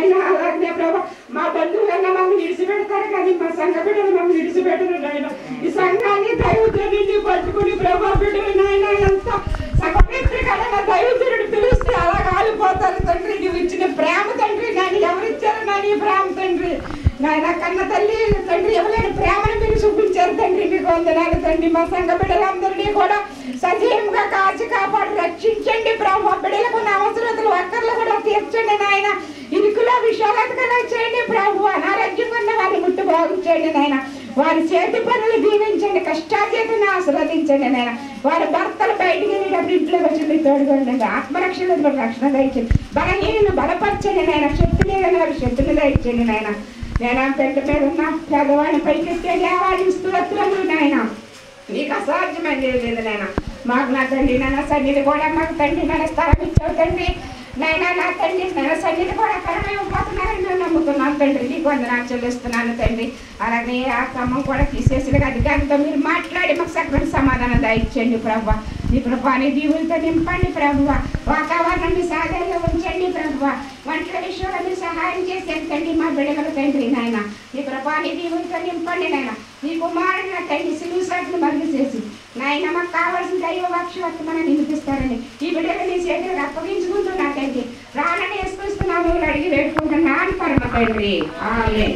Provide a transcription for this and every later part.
నాయన అలాగే ప్రభా మా బంధువులన్న మమ్మల్ని విడిచిపెడతారు కానీ మా సంఘ బిడ్డలు మమ్మల్ని విడిచిపెట్టరు నాయన ఈ సంఘాన్ని దైవజనుడిని పట్టుకుని ప్రభా బిడ్డలు నాయన ఎంత సకమిత్రికమైన దైవజనుడు పిలిస్తే అలా కాలిపోతారు తండ్రి నువ్వు ఇచ్చిన ప్రేమ తండ్రి నాయన ఎవరిచ్చారు నాయన ఈ ప్రేమ తండ్రి నాయన కన్న తల్లి తండ్రి ఎవరైనా ప్రేమను మీరు చూపించారు తండ్రి మీకు వందనాలు తండ్రి మా సంఘ బిడ్డలందరినీ కూడా సజీవంగా కాచి కాపాడి రక్షించండి ప్రభు బిడ్డలకు ఉన్న అవసరతలు అక్కర్లు కూడా తీర్చండి నాయన ఇరుకులో విశాలతగా చేయండి ప్రభు అనారోగ్యంగా ఉన్న వారిని ముట్టు బాగుంచండి నాయన వారి చేతి పనులు దీవించండి కష్టాచేతను ఆశీర్వదించండి నాయన వారి భర్తలు బయటికి వెళ్ళేటప్పుడు ఇంట్లో వచ్చి మీ తోడుకోండి ఆత్మరక్షణ రక్షణ దయచండి బలహీనను బలపరచండి నాయన శక్తి లేదని వారి శక్తిని దయచండి నాయన నేను పెంట మీద ఉన్న పేదవాడిని పైకెత్తే లేవాలి స్తోత్రములు నాయన నీకు అసాధ్యమైనది లేదు నాయన మాకు నా తండ్రి నాన్న సన్నిధి కూడా మాకు తండ్రి నాన్న స్థలం ఇచ్చావు తండ్రి నాయన నా తండ్రి నాన్న సన్నిధి కూడా కరమైపోతున్నారని మేము నమ్ముతున్నాను తండ్రి నీకు వందనాలు చెల్లిస్తున్నాను తండ్రి అలాగే ఆ క్రమం కూడా తీసేసిన అధికారితో మీరు మాట్లాడి మాకు సకల సమాధానం దయచేయండి ప్రభు నీ ప్రభాని దీవులతో నింపండి ప్రభు వాతావరణం మీ సాగంగా ఉంచండి ప్రభు వంటల విషయంలో మీరు సహాయం చేసి తండ్రి మా బిడ్డలకు తండ్రి నాయన నీ ప్రభాని దీవులతో నింపండి నాయన నీ కుమారుడు నా తండ్రి సిలువు సాగును మరుగు చేసి నాయన మాకు కావాల్సిన దైవ వాక్యవర్తమని నిలిపిస్తారని ఈ బిడ్డలు నీ చేతులకు అప్పగించుకుంటూ నా తండ్రి ప్రాణాన్ని వేసుకొస్తున్నాము అడిగి వేడుకుంటున్నాను పరమ తండ్రి ఆమేన్.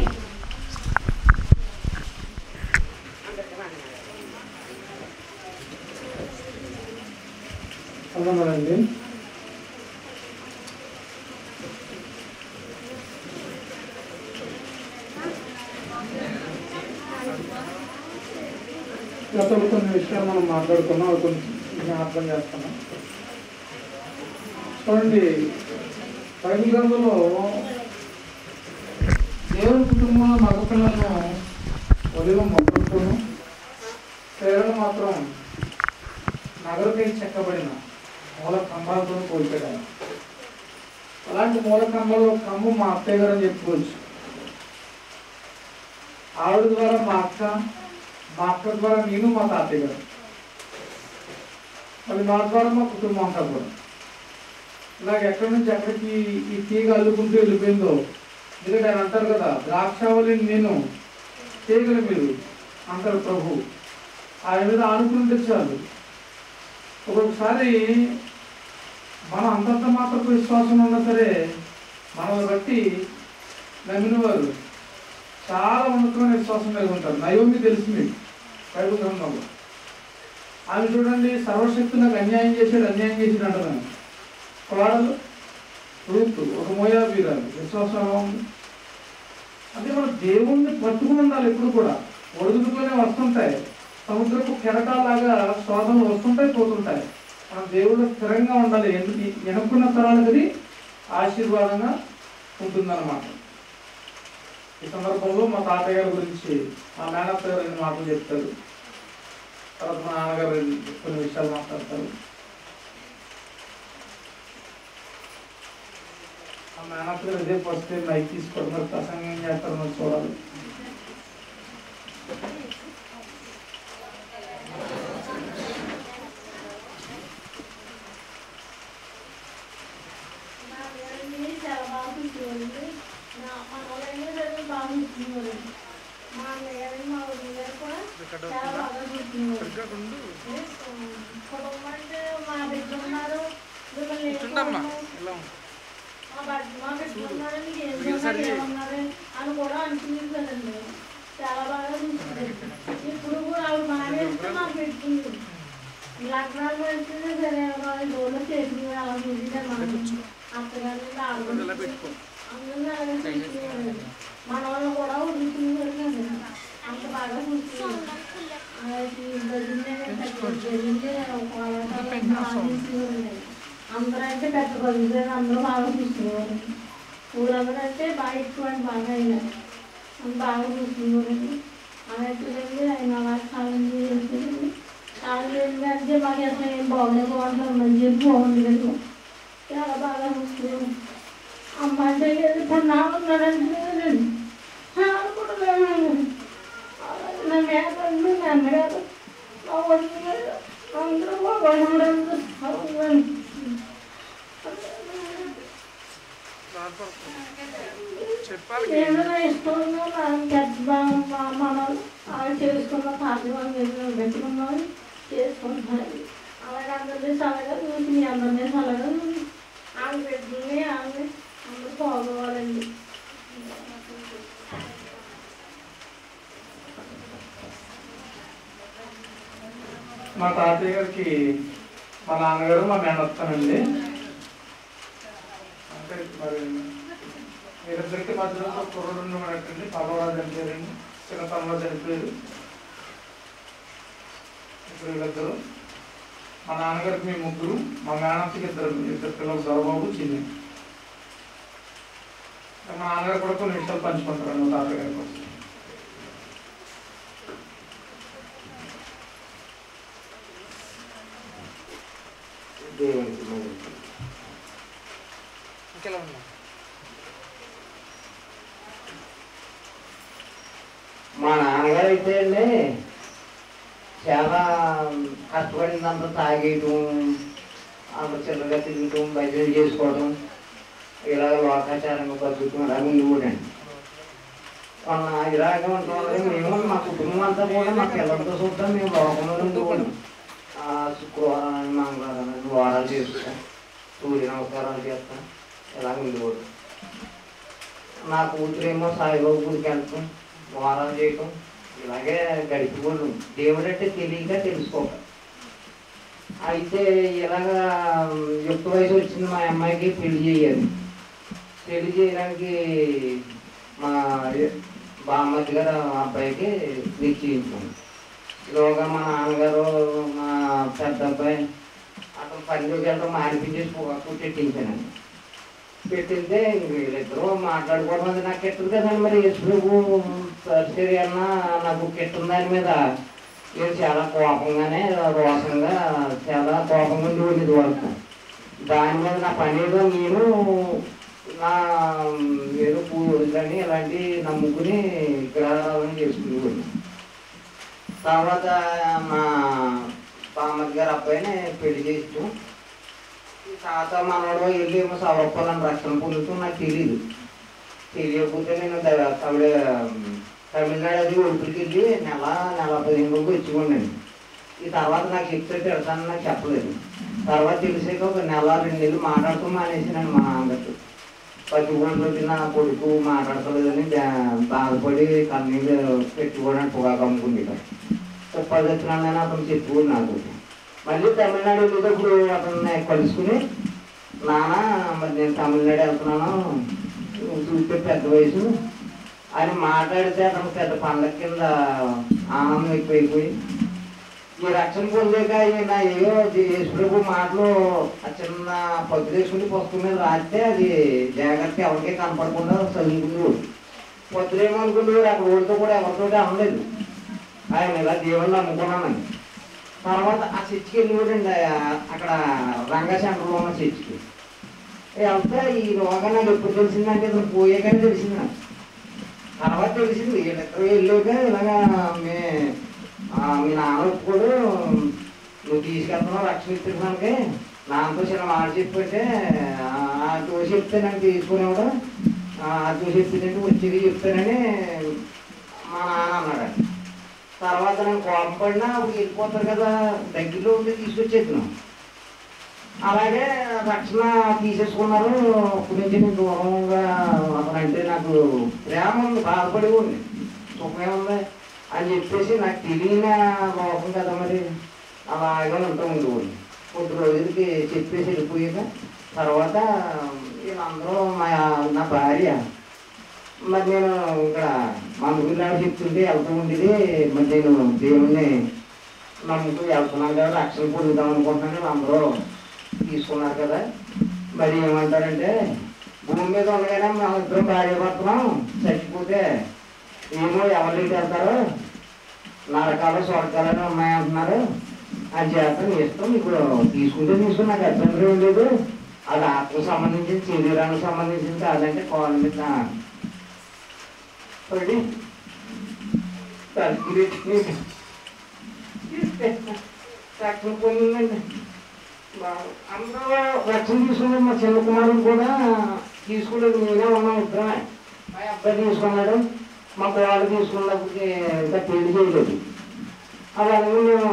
అవునండి గతంలో కొన్ని విషయాలు మనం మాట్లాడుకున్నాం అవి కొంచెం జ్ఞాపకం చేస్తున్నాం చూడండి బైబిల్ గ్రంథంలో దేవుని కుటుంబంలో మగపిల్లలను ఒలివ మొక్కలతోనూ స్త్రీలను మాత్రం నగరపై చెక్కబడిన మూల కంబాలతో పోల్చాడు ఆయన అలాంటి మూల కంబాలు ఒక కంబం మా అత్తయ్య గారు అని చెప్పుకోవచ్చు ఆవిడ ద్వారా మా అక్క మా అక్క ద్వారా నేను మా తాతయ్య గారు మళ్ళీ మా ద్వారా మా కుటుంబం అంతా కూడా ఇలాగ ఎక్కడి నుంచి ఎక్కడికి ఈ తీగ అల్లుకుంటూ వెళ్ళిపోయిందో ఎందుకంటే ఆయన అంటారు కదా ద్రాక్షావళిని నేను తీగలు మీరు అంటారు ప్రభు ఆయన మీద ఆనుకుంటే చాలు ఒక్కొక్కసారి మనం అంతంత మాత్రపు విశ్వాసం ఉన్నా సరే మనల్ని బట్టి నమ్మిన వారు చాలా ఉన్నతమైన విశ్వాసం కలిగి ఉంటారు నయోమి తెలుసు మీకు బైబుల్ గ్రంథంలో ఆమె చూడండి సర్వశక్తి నాకు అన్యాయం చేశాడు అన్యాయం చేశాడు అంటున్నాను కోడలు రూతు ఒక మోయాబీరాలు విశ్వాసం ఎలా ఉంది అంటే మనం దేవుణ్ణి పట్టుకుని ఉండాలి ఎప్పుడు కూడా ఒడుగుడుకునే వస్తుంటాయి సముద్రపు కెరటాలాగా శోధనలు వస్తుంటాయి పోతుంటాయి మనం దేవుడు స్థిరంగా ఉండాలి ఎన్ని- ఎనుకున్న తరాలకు అది ఆశీర్వాదంగా ఉంటుందన్నమాట ఈ సందర్భంలో మా తాతయ్య గారి గురించి మా మేనత్త గారు రెండు మాటలు చెప్తారు తర్వాత మా నాన్నగారు రెండు- కొన్ని విషయాలు మాట్లాడతారు మా మేనత్త గారు ఇదే ఫస్ట్ టైం మైక్ తీసుకోవడం మరి ప్రసంగం ఏం చేస్తారో మరి చూడాలి నా వేడిని చాలా బాగా చూసేవాళ్ళు నా మా వాళ్ళని కూడా బాగా చూసుకునేవాళ్ళు మా అన్నయ్య మా వదిన గారు కూడా చాలా బాగా చూసుకునేవాళ్ళు కుటుంబం అంటే మా బిడ్డ ఉన్నారు మిమ్మల్ని ఏమన్నారు? మా బిడ్డ మా బిడ్డ ఉన్నారు నీకు ఏం ఉన్నారు ఏమన్నారు అని కూడా అనుకునేది కదండి చాలా బాగా చూసుకునేది ఇప్పుడు కూడా ఆవిడ మానేస్తే మాకు పెట్టుకుంది లగ్నాలు పెడితేనే సరే వాళ్ళ డోర్లో చేసింది అలా చూసిందే మనం అత్తగారిని ఆడుకుంటూ అందరినీ అలాగే చూసుకునేవారు మన వాళ్ళు కూడా వదులుకునేవారు కదా అంత బాగా చూసుకునేవారు అందరూ అంటే పెద్ద బంధువులు అందరూ బాగా చూసుకునేవారు ఊరందరూ అంటే బాగా ఎక్కువ అంటే బాగా అయినా బాగా చూసుకునేవారు అలాంటిదండి ఆయన అలా కాలం చేసేది కాలం ఏంటంటే మాకు అసలు ఏం బాగోలేదు బాగుంటుంది మంచి చెప్పి బాగుంది కదా చాలా బాగా చూసుకునేవారు అమ్మ అంటే లేదు తను నా ఉన్నాడంటే లేదండి ఆవిడ కూడా లేదండి నా మేనలు నా అన్నగారు మా వదిన గారు అందరూ బాగున్నారు నేను నా ఇష్టంలో నా పెద్ద మా మనం వాళ్ళు చేసుకున్న పార్టీ వాళ్ళు పెట్టుకున్నాం చేసుకుంటున్నారు అలాగే అందరినీ చల్లగా చూసి మీ అందరినీ చల్లగా చూసి ఆమె పెట్టుకుని ఆమె అందరూ బాగోవాలండి మా తాతయ్య గారికి మా నాన్నగారు మా మేనత్తానండి అంటే మరి వీరిద్దరికి మధ్యలో ఒక కుర్రోడు ఉన్నవాడండి పర్వరాజు చనిపోయారండి చిన్న పర్వరాజు చనిపోయారు ఇప్పుడు వీళ్ళిద్దరు మా నాన్నగారికి మేము ముగ్గురు మా మేనత్తకి ఇద్దరు ఇద్దరు పిల్లలు దొరబాబు చిన్ని మా నాన్నగారు కూడా కొన్ని విషయాలు పంచుకుంటారు మా తాతయ్య గారి కోసం దేవునికి మహిమ. ఇంకెలా ఉన్నా మా నాన్నగారు అయితే అండి చాలా కష్టపడిందంతా తాగేయటం అంత చిన్నగా తిరగటం భజన చేసుకోవడం ఇలాగ లోకాచారంగా బతుకుతూ అలా ఉండేవాడండి మొన్న ఇలాగ ఉంటుండే మేము మా కుటుంబం అంతా కూడా మా పిల్లలతో చూద్దాం మేము లోకంలో ఉండేవాళ్ళం ఆ శుక్రవారం మంగళవారం అని వారాలు చేస్తాం సూర్య నమస్కారాలు చేస్తాం ఇలాగ ఉండేవాడు నా కూతురేమో సాయిబాబు గుడికి వెళ్తాం వారాలు చేయటం ఇలాగే గడిపిపోవడం దేవుడు అంటే తెలియక తెలుసుకోక అయితే ఇలాగా యుక్త వయసు వచ్చింది మా అమ్మాయికి పెళ్లి చేయాలి పెళ్లి చేయడానికి మా బామ్మతి గారు అబ్బాయికి నిశ్చయించాం ఈలోగా మా నాన్నగారు మా పెద్ద అబ్బాయి అతను పనిలోకి వెళ్ళడం మానిపించేసి పొగాకు పెట్టించానండి పెట్టింటే ఇంక వీళ్ళిద్దరూ మాట్లాడుకోవడం అది నాకు ఎట్టుంది కదండి మరి యేసుప్రభు సరే అన్న నాకు కెట్టిన దాని మీద నేను చాలా కోపంగానే రోషంగా చాలా కోపంగా ఉండేవాడిని ఇది వరకు దాని మీద నా పని ఏదో నేను నా ఏదో పూజలని ఇలాంటి నమ్ముకుని విగ్రహాలను చేసుకునేవాడిని తర్వాత మా బామ్మది గారి అబ్బాయిని పెళ్లి చేస్తాం ఈ తాత మనవడు వెళ్ళి ఏమో సవరపాలని రక్షణ పొందుతూ నాకు తెలియదు తెలియకపోతే నేను ద- తమిళ తమిళనాడు అది ఒడిపికి వెళ్ళి నెల నెల పదిహేను రోజులు వచ్చుకోండి ఈ తర్వాత నాకు చెప్తే పెడతానని నాకు చెప్పలేదు తర్వాత తెలిసాక ఒక నెల రెండు నెలలు మాట్లాడుతూ మానేసినాను మా నాన్నగారు పది రోజులు నా కొడుకు మాట్లాడతలేదని దా- బాధపడి కన్నీళ్ళు పెట్టుకోవడానికి పొగాకు అమ్ముకుంటాడు ఉపాధి వచ్చినానని అతను చెప్పుకోడు నాకు మళ్ళీ తమిళనాడు వెళ్ళేటప్పుడు అతన్ని కలుసుకుని నాన్న మరి నేను తమిళనాడు వెళ్తున్నాను నువ్వు చూస్తే పెద్ద వయసు అని మాట్లాడితే అతను పెద్ద పండగ కింద ఆనందం ఎక్కువైపోయి ఈ రక్షణ పొందాక ఈయన ఏయో యేసుప్రభు మాటలు ఆ చిన్న పద్దు వేసుకుని పుస్తకం మీద రాస్తే అది జాగ్రత్త ఎవరికీ కనపడకుండా చదువుకునేవాడు పొద్దులేమో అనుకునేవాడు అక్కడ ఓడితో కూడా ఎవరితోటి అనలేదు ఆయన ఇలా దేవుణ్ణి నమ్ముకున్నానని తర్వాత ఆ చర్చికి వెళ్ళిపోడండి అక్కడ రంగా సెంటర్లో ఉన్న చర్చికి వెళ్తే ఈ రోగం నాకు ఎప్పుడు తెలిసిందంటే ఇతను పోయాకనే తెలిసింది నాకు తర్వాత తెలిసింది వీళ్ళిద్దరు వెళ్ళాక ఇలాగా మే ఆ, మీ నాన్న ఒప్పుకోడు నువ్వు తీసుకెళ్తున్నావు రక్షణ ఇస్తున్నానికి నాన్నతో చిన్న మాట చెప్పంటే అటు చెప్తే నాకు తీసుకునేవాడు అటు చెప్పిందంటే వచ్చేది చెప్తానని మా నాన్న అన్నాడు తర్వాత నేను కోపం పడినా అప్పుడు వెళ్ళిపోతారు కదా దగ్గరలో ఉండి తీసుకొచ్చేద్దాం అలాగే రక్షణ తీసేసుకున్నారు అప్పటి నుంచి నేను దూరంగా అతనంటే నాకు ప్రేమ ఉంది బాధపడి ఉంది సుఖమే ఉంది అని చెప్పేసి నాకు తెలియని లోపం కదా మరి అలాగే ఉంటూ ఉండేవాడిని కొద్ది రోజులకి చెప్పేసి వెళ్ళిపోయాక తర్వాత వీళ్ళందరూ మా నా భార్య మరి నేను ఇక్కడ మందుగురిలాగా చెప్తుంటే వెళ్తూ ఉండేది మరి నేను దేవుణ్ణి నమ్ముతూ వెళ్తున్నాను కదా రక్షణ పొందుదాం అనుకుంటున్నాను అందరూ తీసుకున్నారు కదా మరి ఏమంటారంటే భూమి మీద ఉండగానే మన ఇద్దరం భార్య భర్తనం చచ్చిపోతే ఏమో ఎవరికి వెళ్తారు నరకాలు స్వర్గాలని ఉన్నాయంటున్నారు అది చేత నీ ఇష్టం నీకు తీసుకుంటే తీసుకుని నాకు అభ్యంతరం ఏం లేదు అది ఆత్మకు సంబంధించిన శరీరానికి సంబంధించింది కాదంటే కోళ్ళ మీద పడి తలుపులు పెట్టుకుని రక్షణ పొందిందండి బాగా. అందరూ రక్షణ తీసుకుని మా చిన్న కుమారుడు కూడా తీసుకునేది నేనే ఉన్నాం ఇద్దరమే మా అబ్బాయి తీసుకున్నాడు మా కోడలు తీసుకున్నప్పటికి ఇంకా పెళ్లి చేయలేదు అలాగే మేము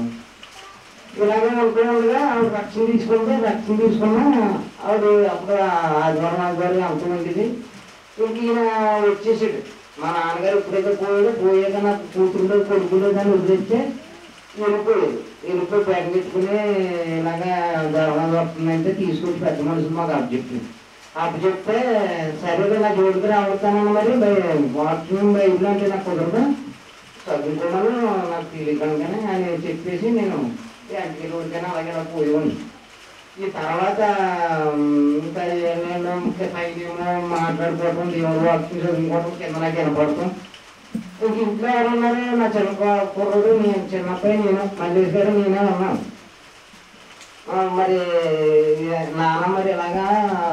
ఇలాగే అనుకున్నాడుగా ఆవిడ రక్షణ తీసుకుంటే రక్షణ తీసుకున్నా ఆవిడ అప్పుడు ఆదివారం ఆదివారం అంత ఉండేది ఇంక ఈయన వచ్చేసాడు మా నాన్నగారు ఎప్పుడైతే పోయాడో పోయాక నాకు కూతురులో కొడుకులో దాన్ని వదిలేస్తే వెళ్ళిపోయాడు వెళ్ళిపోయి బ్యాగ్ పెట్టుకుని ఇలాగా గర్వం వస్తుందంటే తీసుకొచ్చి పెద్ద మనుషులు మాకు అప్పచెప్పింది అప్పచెప్తే సరే నా జోడికి రావుతానని మరి వాష్రూమ్ బయట అంటే నాకు కుదరదు చదువుకున్నాను నాకు తెలియదు కానీ ఆయన చెప్పేసి నేను బ్యాంక్కి ఊరికైనా అలాగే అలా పోయేవాడిని ఈ తర్వాత ఉమ్, ఇంకా నేను ఇంకా పైన మాట్లాడుకోవటం దేవుడు వాక్యం చదువుకోవటం కింద నాకు వినపడటం ఇంక ఇంట్లో ఎవరున్నారు నా చిన్న కు- కుర్రుడు నేను చిన్నప్పటి నేను మల్లేష్ గారు నేనే ఉన్నాను ఆ, మరి నాన్న మరి ఇలాగా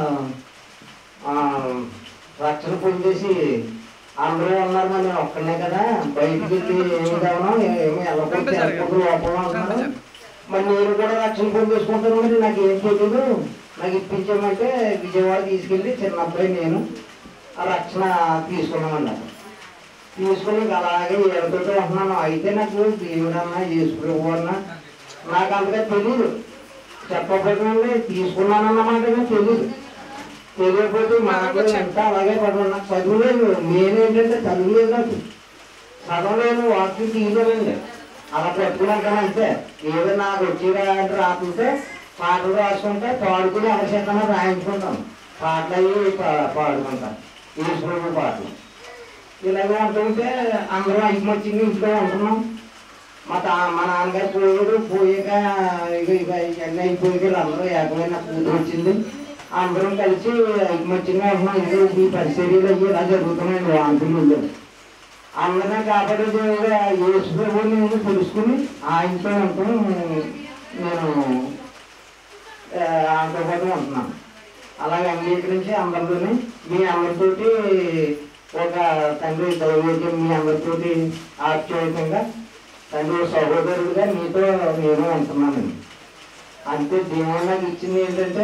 ఆ, రక్షణ పొందేసి అందరూ ఉన్నారు మరి నేను ఒక్కనే కదా బయటికి వెళ్ళి ఏమి కావడం ఏమి వెళ్ళకూడదు వెళ్ళకూడదు లోపల ఉంటున్నారు మరి నేను కూడా రక్షణ పొందేసుకుంటాను మరి నాకు ఏం తెలియదు నాకు ఇప్పించామంటే విజయవాడ తీసుకెళ్ళి చిన్న అబ్బాయి నేను ఆ రక్షణ తీసుకున్నామన్నారు తీసుకుని ఇంకా అలాగే ఏడుతూ ఉంటున్నాను అయితే నాకు దేవుడన్నా చేసుకునేవాడన్నా నాకు అంతగా తెలియదు చెప్పకపోతే తీసుకున్నానన్నమాట కానీ తెలియదు తెలియకపోతే మాకు ఎంత అలాగే పడుతున్నా చదువులేదు నేనేంటంటే చదువులేదు నాకు చదవలేను వాక్యం తీయలేదండి అలా పెట్టుకున్నాను అంతే ఏదో నాకు వచ్చిరా అంటే రాకుంటే పాటలు రాసుకుంటే పాడుకుని ఎవరి చేతనా రాయించుకుంటాం పాటలు అవి పా- పాడుకుంటాం ఈశ్వరుడు పాటలు ఇలాగే ఉంటుంటే అందరూ ఐకమత్యంగా ఇంట్లో ఉంటున్నాం మా తా మా నాన్నగారు పోయాడు పోయాక ఇక ఇక ఇవన్నీ అయిపోయాక అందరూ ఏకమైన కూతురు వచ్చింది అందరం కలిసి ఐకమత్యంగా ఉంటున్నాం ఇదో ఈ పరిచర్యలు అయ్యి ఇలా జరుగుతున్నాయండి వాంతులు అందరినీ కాపాడే దేవుడు యేసు ప్రభువుని నేను తెలుసుకుని ఆయనతో ఉంటాం నేను ఆ, ఆయనతో పాటు ఉంటున్నాను అలాగే అంగీకరించి అందరితోని మీ అందరితోటి ఒక తండ్రి దైవజ్ఞం మీ అందరితోటి ఆప్యాయంగా తండ్రి సహోదరుడుగా మీతో నేను ఉంటున్నానండి అంతే దేవుడు నాకు ఇచ్చింది ఏంటంటే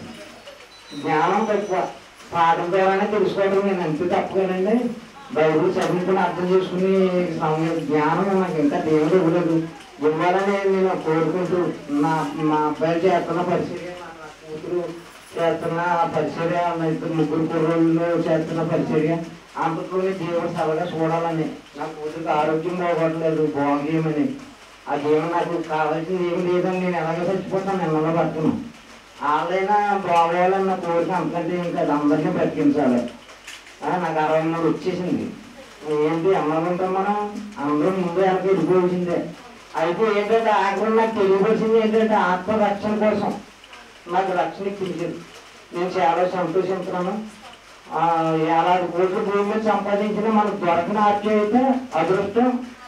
జ్ఞానం తక్కువ పాఠం ద్వారానే తెలుసుకోవడం నేను అంతే తప్పుగానండి బైబుల్ చదువుకుని అర్థం చేసుకుని సమయం జ్ఞానం నాకు ఇంకా దేవుడు ఇవ్వలేదు ఇవ్వాలని నేను కోరుకుంటూ నా మా అబ్బాయి చేస్తున్న పరిచర్య నా నా కూతురు చేస్తున్న పరిచర్య నా ఇద్దరు ముగ్గురు కుర్రోళ్ళు చేస్తున్న పరిచర్య అంతలోనే దేవుడు సలగా చూడాలని నా కూతురికి ఆరోగ్యం బాగోట్లేదు బాగేయమని ఆ దేవుడు నాకు కావాల్సింది ఏమి లేదని నేను ఎలాగో చచ్చిపోతాను నిన్న పట్టుకున్నాను వాళ్ళైనా బాగోవాలన్న కోరిక అంతకంటే ఇంకా అది అందరినీ బ్రతికించాలి ఆ, నాకు అరవై మూడు వచ్చేసింది ఏంటి అమ్మాలంటాం మనం అందరూ ముందు వెనక వెళ్ళిపోవాల్సిందే అయితే ఏంటంటే ఆఖరి నాకు తెలియవలసింది ఏంటంటే ఆత్మరక్షణ కోసం నాకు రక్షణ ఇప్పించింది నేను చాలా సంతోషిస్తున్నాను ఆ, ఏడాది కోట్ల భూమి మీద సంపాదించిన మనకు దొరకని ఆప్యాయత అదృష్టం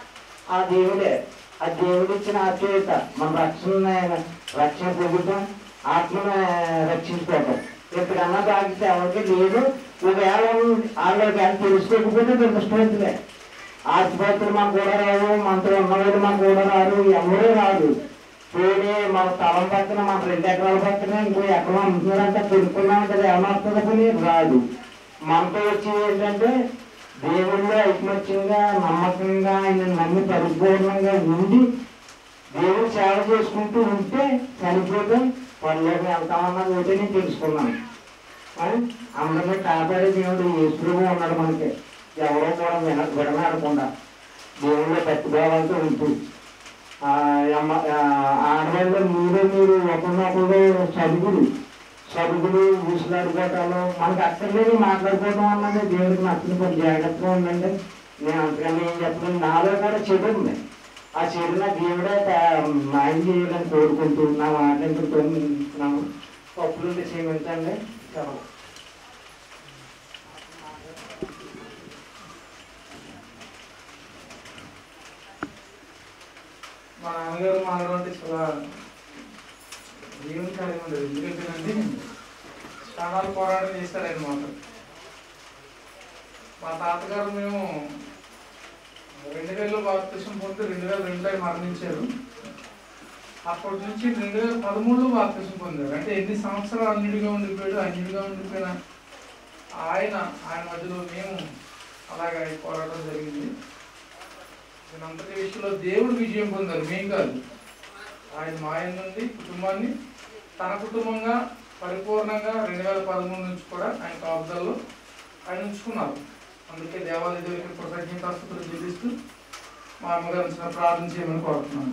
ఆ దేవుడే ఆ దేవుడు ఇచ్చిన ఆప్యాయత మన రక్షణ రక్షణ పొందుతాం ఆత్మను రక్షించుకోవటం ఎప్పుడన్నా తాగితే ఎవరికి లేదు ఒకవేళ వాళ్ళు ఒకవేళ తెలుసుకోకపోతే దురదృష్టవంతులే ఆసుపత్రులు మాకు కూడా రావు మనతో ఉన్నవాళ్ళు మాకు కూడా రారు ఎవరూ రాదు పోనీ మన స్థలం పక్కన మన రెండు ఎకరాల పక్కన ఇంకో ఎకరం అమ్ముతున్నారంటే కొనుక్కున్నాం కదా ఏమన్నా వస్తుందో కానీ రాదు మనతో వచ్చేది ఏంటంటే దేవుళ్ళు ఐకమత్యంగా నమ్మకంగా ఆయన నమ్మి పరిపూర్ణంగా ఉండి దేవుడు సేవ చేసుకుంటూ ఉంటే చనిపోతే పనులోకి వెళ్తామన్నది ఒకటి నేను తెలుసుకున్నాను అని అందరినీ కాపాడే దేవుడు యేసుప్రభు ఉన్నాడు మనకి ఎవరో కూడా విన విడనాడకుండా దేవుళ్ళో పెట్టుకోవాలంటూ ఉంటూ ఆ, అమ్మ- ఆ, ఆడవాళ్ళు మీరు మీరు ఒకరినొకరు చదువులు చదువులు ఊసులాడుకోవటాలు మనకు అక్కర్లేని మాట్లాడుకోవడం అన్నది దేవుడికి నచ్చిన కొన్ని జాగ్రత్తగా ఉండండి నేను అంతకన్నా ఏం చెప్పలేదు నాలో కూడా చెడు ఉంది ఆ చెడున దేవుడే తా- మాయం చేయాలని కోరుకుంటూ నా మాటలతో నాము తప్పులు చేయమంటండి సెలవు మా నాన్నగారు మానడం అంటే చాలా దేవుని కార్యం ఉండదు ఎందుకంటేనండి చాలా పోరాటం చేశారన్నమాట మా తాతగారు మేము రెండు వేలలో బాప్తిసం పొంది రెండు వేల రెండులో ఆయన మరణించారు అప్పటి నుంచి రెండు వేల పదమూడులో బాప్తిసం పొందారు అంటే ఎన్ని సంవత్సరాలు అన్నిటిగా ఉండిపోయాడు అన్నిటిగా ఉండిపోయిన ఆయన ఆయన మధ్యలో మేము అలాగే ఆయన పోరాటం జరిగింది దీనంతటి విషయంలో దేవుడు విజయం పొందారు మేం కాదు ఆయన మా ఆయన నుండి కుటుంబాన్ని తన కుటుంబంగా పరిపూర్ణంగా రెండు వేల పదమూడు నుంచి కూడా ఆయన కాపుదల్లో ఆయన ఉంచుకున్నారు అందుకే దేవాలయ దేవుడికి కృతజ్ఞతాస్తుతులు చెల్లిస్తూ మా అమ్మగారు చిన్న ప్రార్థన చేయమని కోరుతున్నాను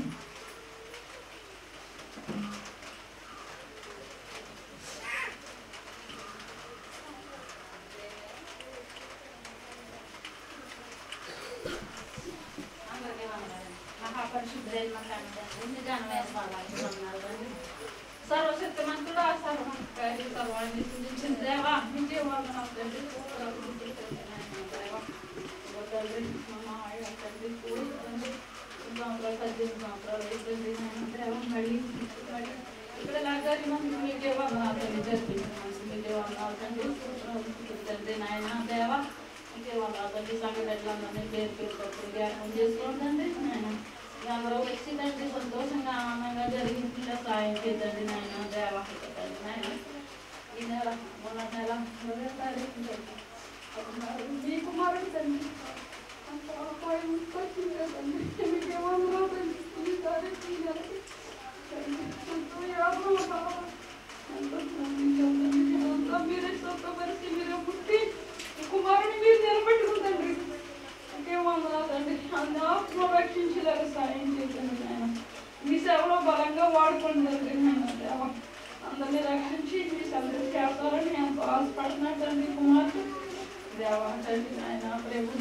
అందరికీ వందనాలు. మహాపరిశుద్ధుడైన మా తండ్రి, నీ ఘనమైన పాదాలకు వందనాలు. సర్వశక్తిమంతుడా, సర్వకారి, సర్వాన్ని సృజించిన దేవా, నీకే వందనాలు తండ్రి. స్తోత్రాలు, స్తుతులు నాయనా దేవా. ఓ తండ్రి, మా మావయ్య తండ్రి, కూడి తండ్రి, ఈ సంవత్సరాలు, పద్దెనిమిది సంవత్సరాలు అయిపోయింది నాయనా దేవా. మళ్ళీ మళ్ళీ ఇక్కడ లాగారి మంది మీకే వందనాలు తండ్రి. జరిపించమని మీకే వందనాలు తండ్రి. స్తోత్రాలు, స్తుతులు తండ్రి నాయనా దేవా. మీకే వందనాలు తండ్రి. సంఘ బిడ్డలందరినీ పేరు పేరు పెట్టి జ్ఞాపకం చేసుకోండి నాయన అందరూ వచ్చి తండ్రి సంతోషంగా ఆనందంగా జరిగించిన సాయం చేద్దండి నాయన దేవ తండ్రి నాయన ఈ నెల మొన్న నెల ఇరవై తారీఖు తండ్రి. ఒకనాడు మీ కుమారుడు తండ్రి అంత అపాయం వచ్చింది తండ్రి మీకే వందనాలు తండ్రి. ఈ తారీఖు ఈ నెలకి తండ్రి ఎంతో యాభై కావాలి. ఎంతో తండ్రి అంతా మీరే స్వతపరిచి మీరే పుట్టి ఈ కుమారుని మీరు నిలబెట్టుకుందండి ఇంకే వందనాలండి అన్ని ఆత్మ రక్షించేలాగా సాయం చేయండి నాయన మీ సేవలో బలంగా వాడుకోండి నాయన దేవ అందరినీ రక్షించి మీ సందరి చేస్తారని ఎంతో ఆశపడుతున్నట్టండి కుమార్తె దేవ తండ్రి నాయన ప్రేమ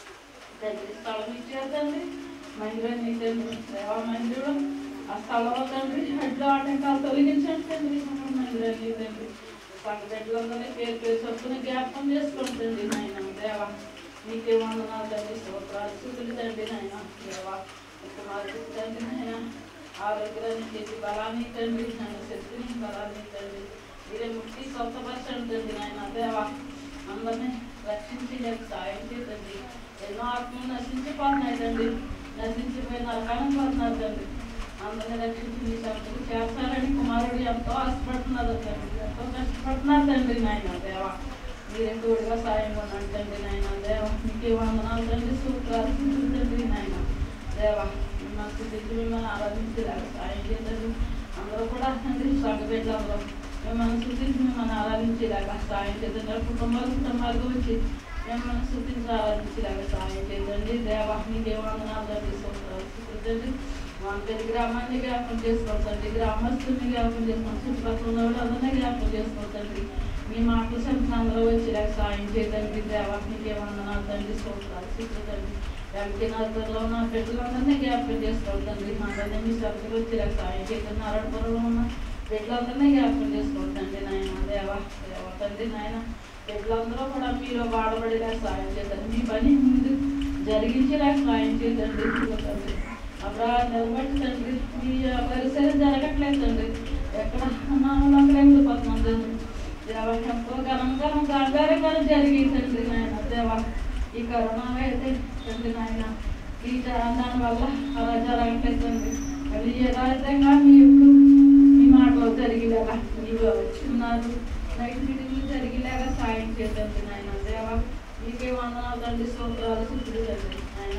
తండ్రి స్థలం ఇచ్చేదండి మందిరాన్ని తండ్రి దేవ మందిరం ఆ స్థలంలో తండ్రి అడ్లు ఆటంకాలు తొలగించండి తండ్రి మందిరాన్ని తండ్రి పక్క బిడ్డలందరినీ పేరు పేరు చొప్పున జ్ఞాపకం చేసుకుంటుంది నాయన దేవ నీకే వందనాలు తండ్రి స్తోత్రాలు స్థుతులు తండ్రి నాయన దేవ కుమారుడు తండ్రి నాయన ఆరోగ్యాన్ని చేసి బలాన్ని తండ్రి నాయన శక్తిని బలాన్ని తండ్రి మీరే ముట్టి స్వస్థపరచండి తండ్రి నాయన దేవ అందరినీ రక్షించి లేక సాయం చేయండి ఎన్నో ఆత్మలు నశించిపోతున్నాయి తండ్రి నశించిపోయిన నరకానికి పోతున్నారు తండ్రి అందరిని రక్షించి మీ సభకు చేస్తారని కుమారుడు ఎంతో ఆశపడుతున్నారు తండ్రి ఎంతో కష్టపడుతున్నారు తండ్రి నాయన దేవ మీరే తోడుగా సాయం కొనండి తండ్రి నాయన దేవ మీకే వందనాలు తండ్రి సూత్రాలు తండ్రి నాయన దేవ మిమ్మల్ని స్థుతించి మిమ్మల్ని ఆరాధించేలాగా సాయం చేయండి అందరూ కూడా తండ్రి సగబెట్టాలో మిమ్మల్ని స్థుతించి మిమ్మల్ని ఆరాధించేలాగా సాయం చేయండి కుటుంబాలు కుటుంబాలకు వచ్చి మిమ్మల్ని స్థుతించి ఆరాధించేలాగా సాయం చేయండి దేవ మీకే వందనాలు తండ్రి సూత్రాలు స్థుతించండి వాంపేరు గ్రామాన్ని జ్ఞాపకం చేసుకోవచ్చండి గ్రామస్తుల్ని జ్ఞాపకం చేసుకోండి చుట్టుపక్కల ఉన్న వాళ్ళు అందరినీ జ్ఞాపకం చేసుకోవచ్చండి మీ మాటలు సంఖ్య అందరూ వచ్చేలాగా సాయం చేయదండి దేవా మీకే వందనాలు తండ్రి స్తోత్రాలు శుక్రతండి వెంకీ నగర్లో ఉన్న బిడ్డలందరినీ జ్ఞాపకం చేసుకోవద్దండి అందరినీ మీ సభకు వచ్చేలాగా సాయం చేయదండి నారాయణపురంలో ఉన్న బిడ్డలందరినీ జ్ఞాపకం చేసుకోవద్దండి నాయన దేవా దేవా తండ్రి నాయన బిడ్డలందరూ కూడా మీరు వాడబడేలా సాయం చేద్దండి మీ పని ముందు జరిగించేలాగా సాయం చేయదండి తండ్రి అప్పుడు నిలబడి తండ్రి మీ పరిసరం జరగట్లేదు తండ్రి ఎక్కడ ఉన్నామో అక్కడ వెళ్ళిపోతున్నాం తండ్రి దేవ ఎంతో ఘనంగా గంగారంగా జరిగింది తండ్రి నాయన దేవ ఈ కరోనా అయితే తండ్రి నాయన ఈ జ- దానివల్ల అలా జరగట్లేదు తండ్రి అది యథార్థంగా మీ ఎప్పుడు మీ మాటలో జరిగేలాగా మీరు ఉన్నారు నైట్ మీటింగ్లు జరిగేలాగా సాయం చేయండి నాయన దేవ మీకే వందనాలు తండ్రి స్తోత్రాలు శుద్ధులు తండ్రి నాయన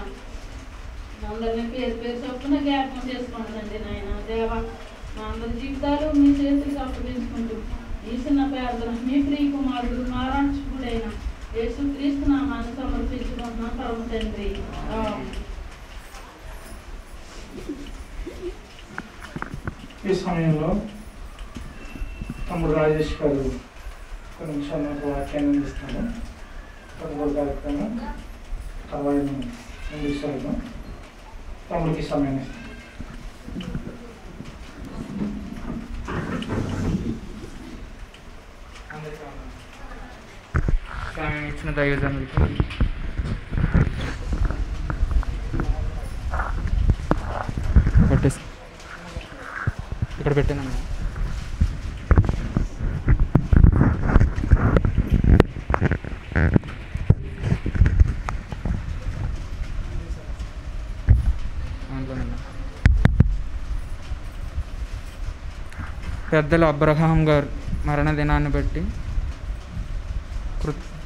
అందరినీ పేరు పేరు చొప్పున జ్ఞాపకం చేసుకోండి నాయన దేవ మా అందరి జీవితాలు మీ చేతులకు అప్పగించుకుంటూ ఈ చిన్న పేదలు మీ ప్రియ కుమారుడు మా రక్షకుడైన యేసు క్రీస్తు నామాన్ని సమర్పించుకుంటున్నాం పరమ తండ్రి ఆమేన్. ఈ సమయంలో తమ్ముడు రాజేష్ గారు కొన్ని నిమిషాలు నాకు వాక్యాన్ని అందిస్తాను తదుపరి కార్యక్రమం తర్వాత అందిస్తాను తమ్ముడికి సమయం ఇస్తాను అందరికీ వందనాలు. సమయం ఇచ్చిన దైవజనుడికి పెట్టేసి ఇక్కడ పెట్టాను దాంట్లోనే పెద్దలు అబ్రహాం గారు మరణ దినాన్ని బట్టి కృత్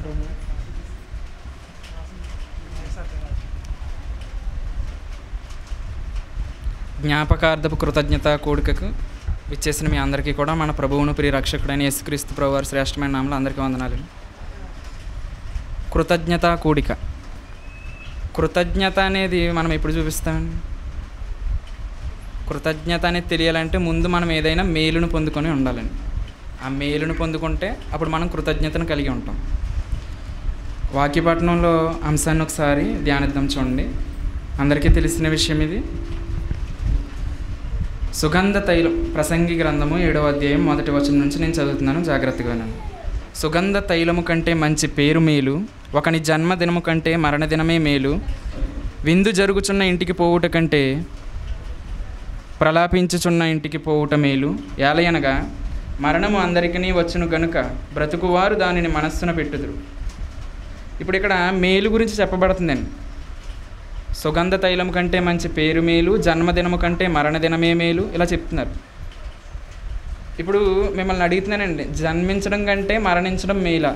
జ్ఞాపకార్థపు కృతజ్ఞత కూడికకు విచ్చేసిన మీ అందరికీ కూడా మన ప్రభువును ప్రియ రక్షకుడైన యేసుక్రీస్తు ప్రభు వారి శ్రేష్టమైన నామలు అందరికీ వందనాలు కృతజ్ఞత కూడిక కృతజ్ఞత అనేది మనం ఎప్పుడు చూపిస్తామండి కృతజ్ఞత అనేది తెలియాలంటే ముందు మనం ఏదైనా మేలును పొందుకొని ఉండాలండి ఆ మేలును పొందుకుంటే అప్పుడు మనం కృతజ్ఞతను కలిగి ఉంటాం వాక్యపట్నంలో అంశాన్ని ఒకసారి ధ్యానిద్దాం చూడండి అందరికీ తెలిసిన విషయం ఇది సుగంధ తైలం ప్రసంగి గ్రంథము ఏడవ అధ్యాయం మొదటి వచనం నుంచి నేను చదువుతున్నాను జాగ్రత్తగా వినండి సుగంధ తైలము కంటే మంచి పేరు మేలు ఒకని జన్మదినము కంటే మరణదినమే మేలు విందు జరుగుచున్న ఇంటికి పోవుట కంటే ప్రలాపించుచున్న ఇంటికి పోవుట మేలు ఏలయనగా మరణము అందరికీ వచ్చును గనుక బ్రతుకువారు దానిని మనస్సున పెట్టుదురు ఇప్పుడు ఇక్కడ మేలు గురించి చెప్పబడుతుందండి సుగంధ తైలం కంటే మంచి పేరు మేలు జన్మదినము కంటే మరణదినమే మేలు ఇలా చెప్తున్నారు ఇప్పుడు మిమ్మల్ని అడుగుతున్నానండి జన్మించడం కంటే మరణించడం మేలా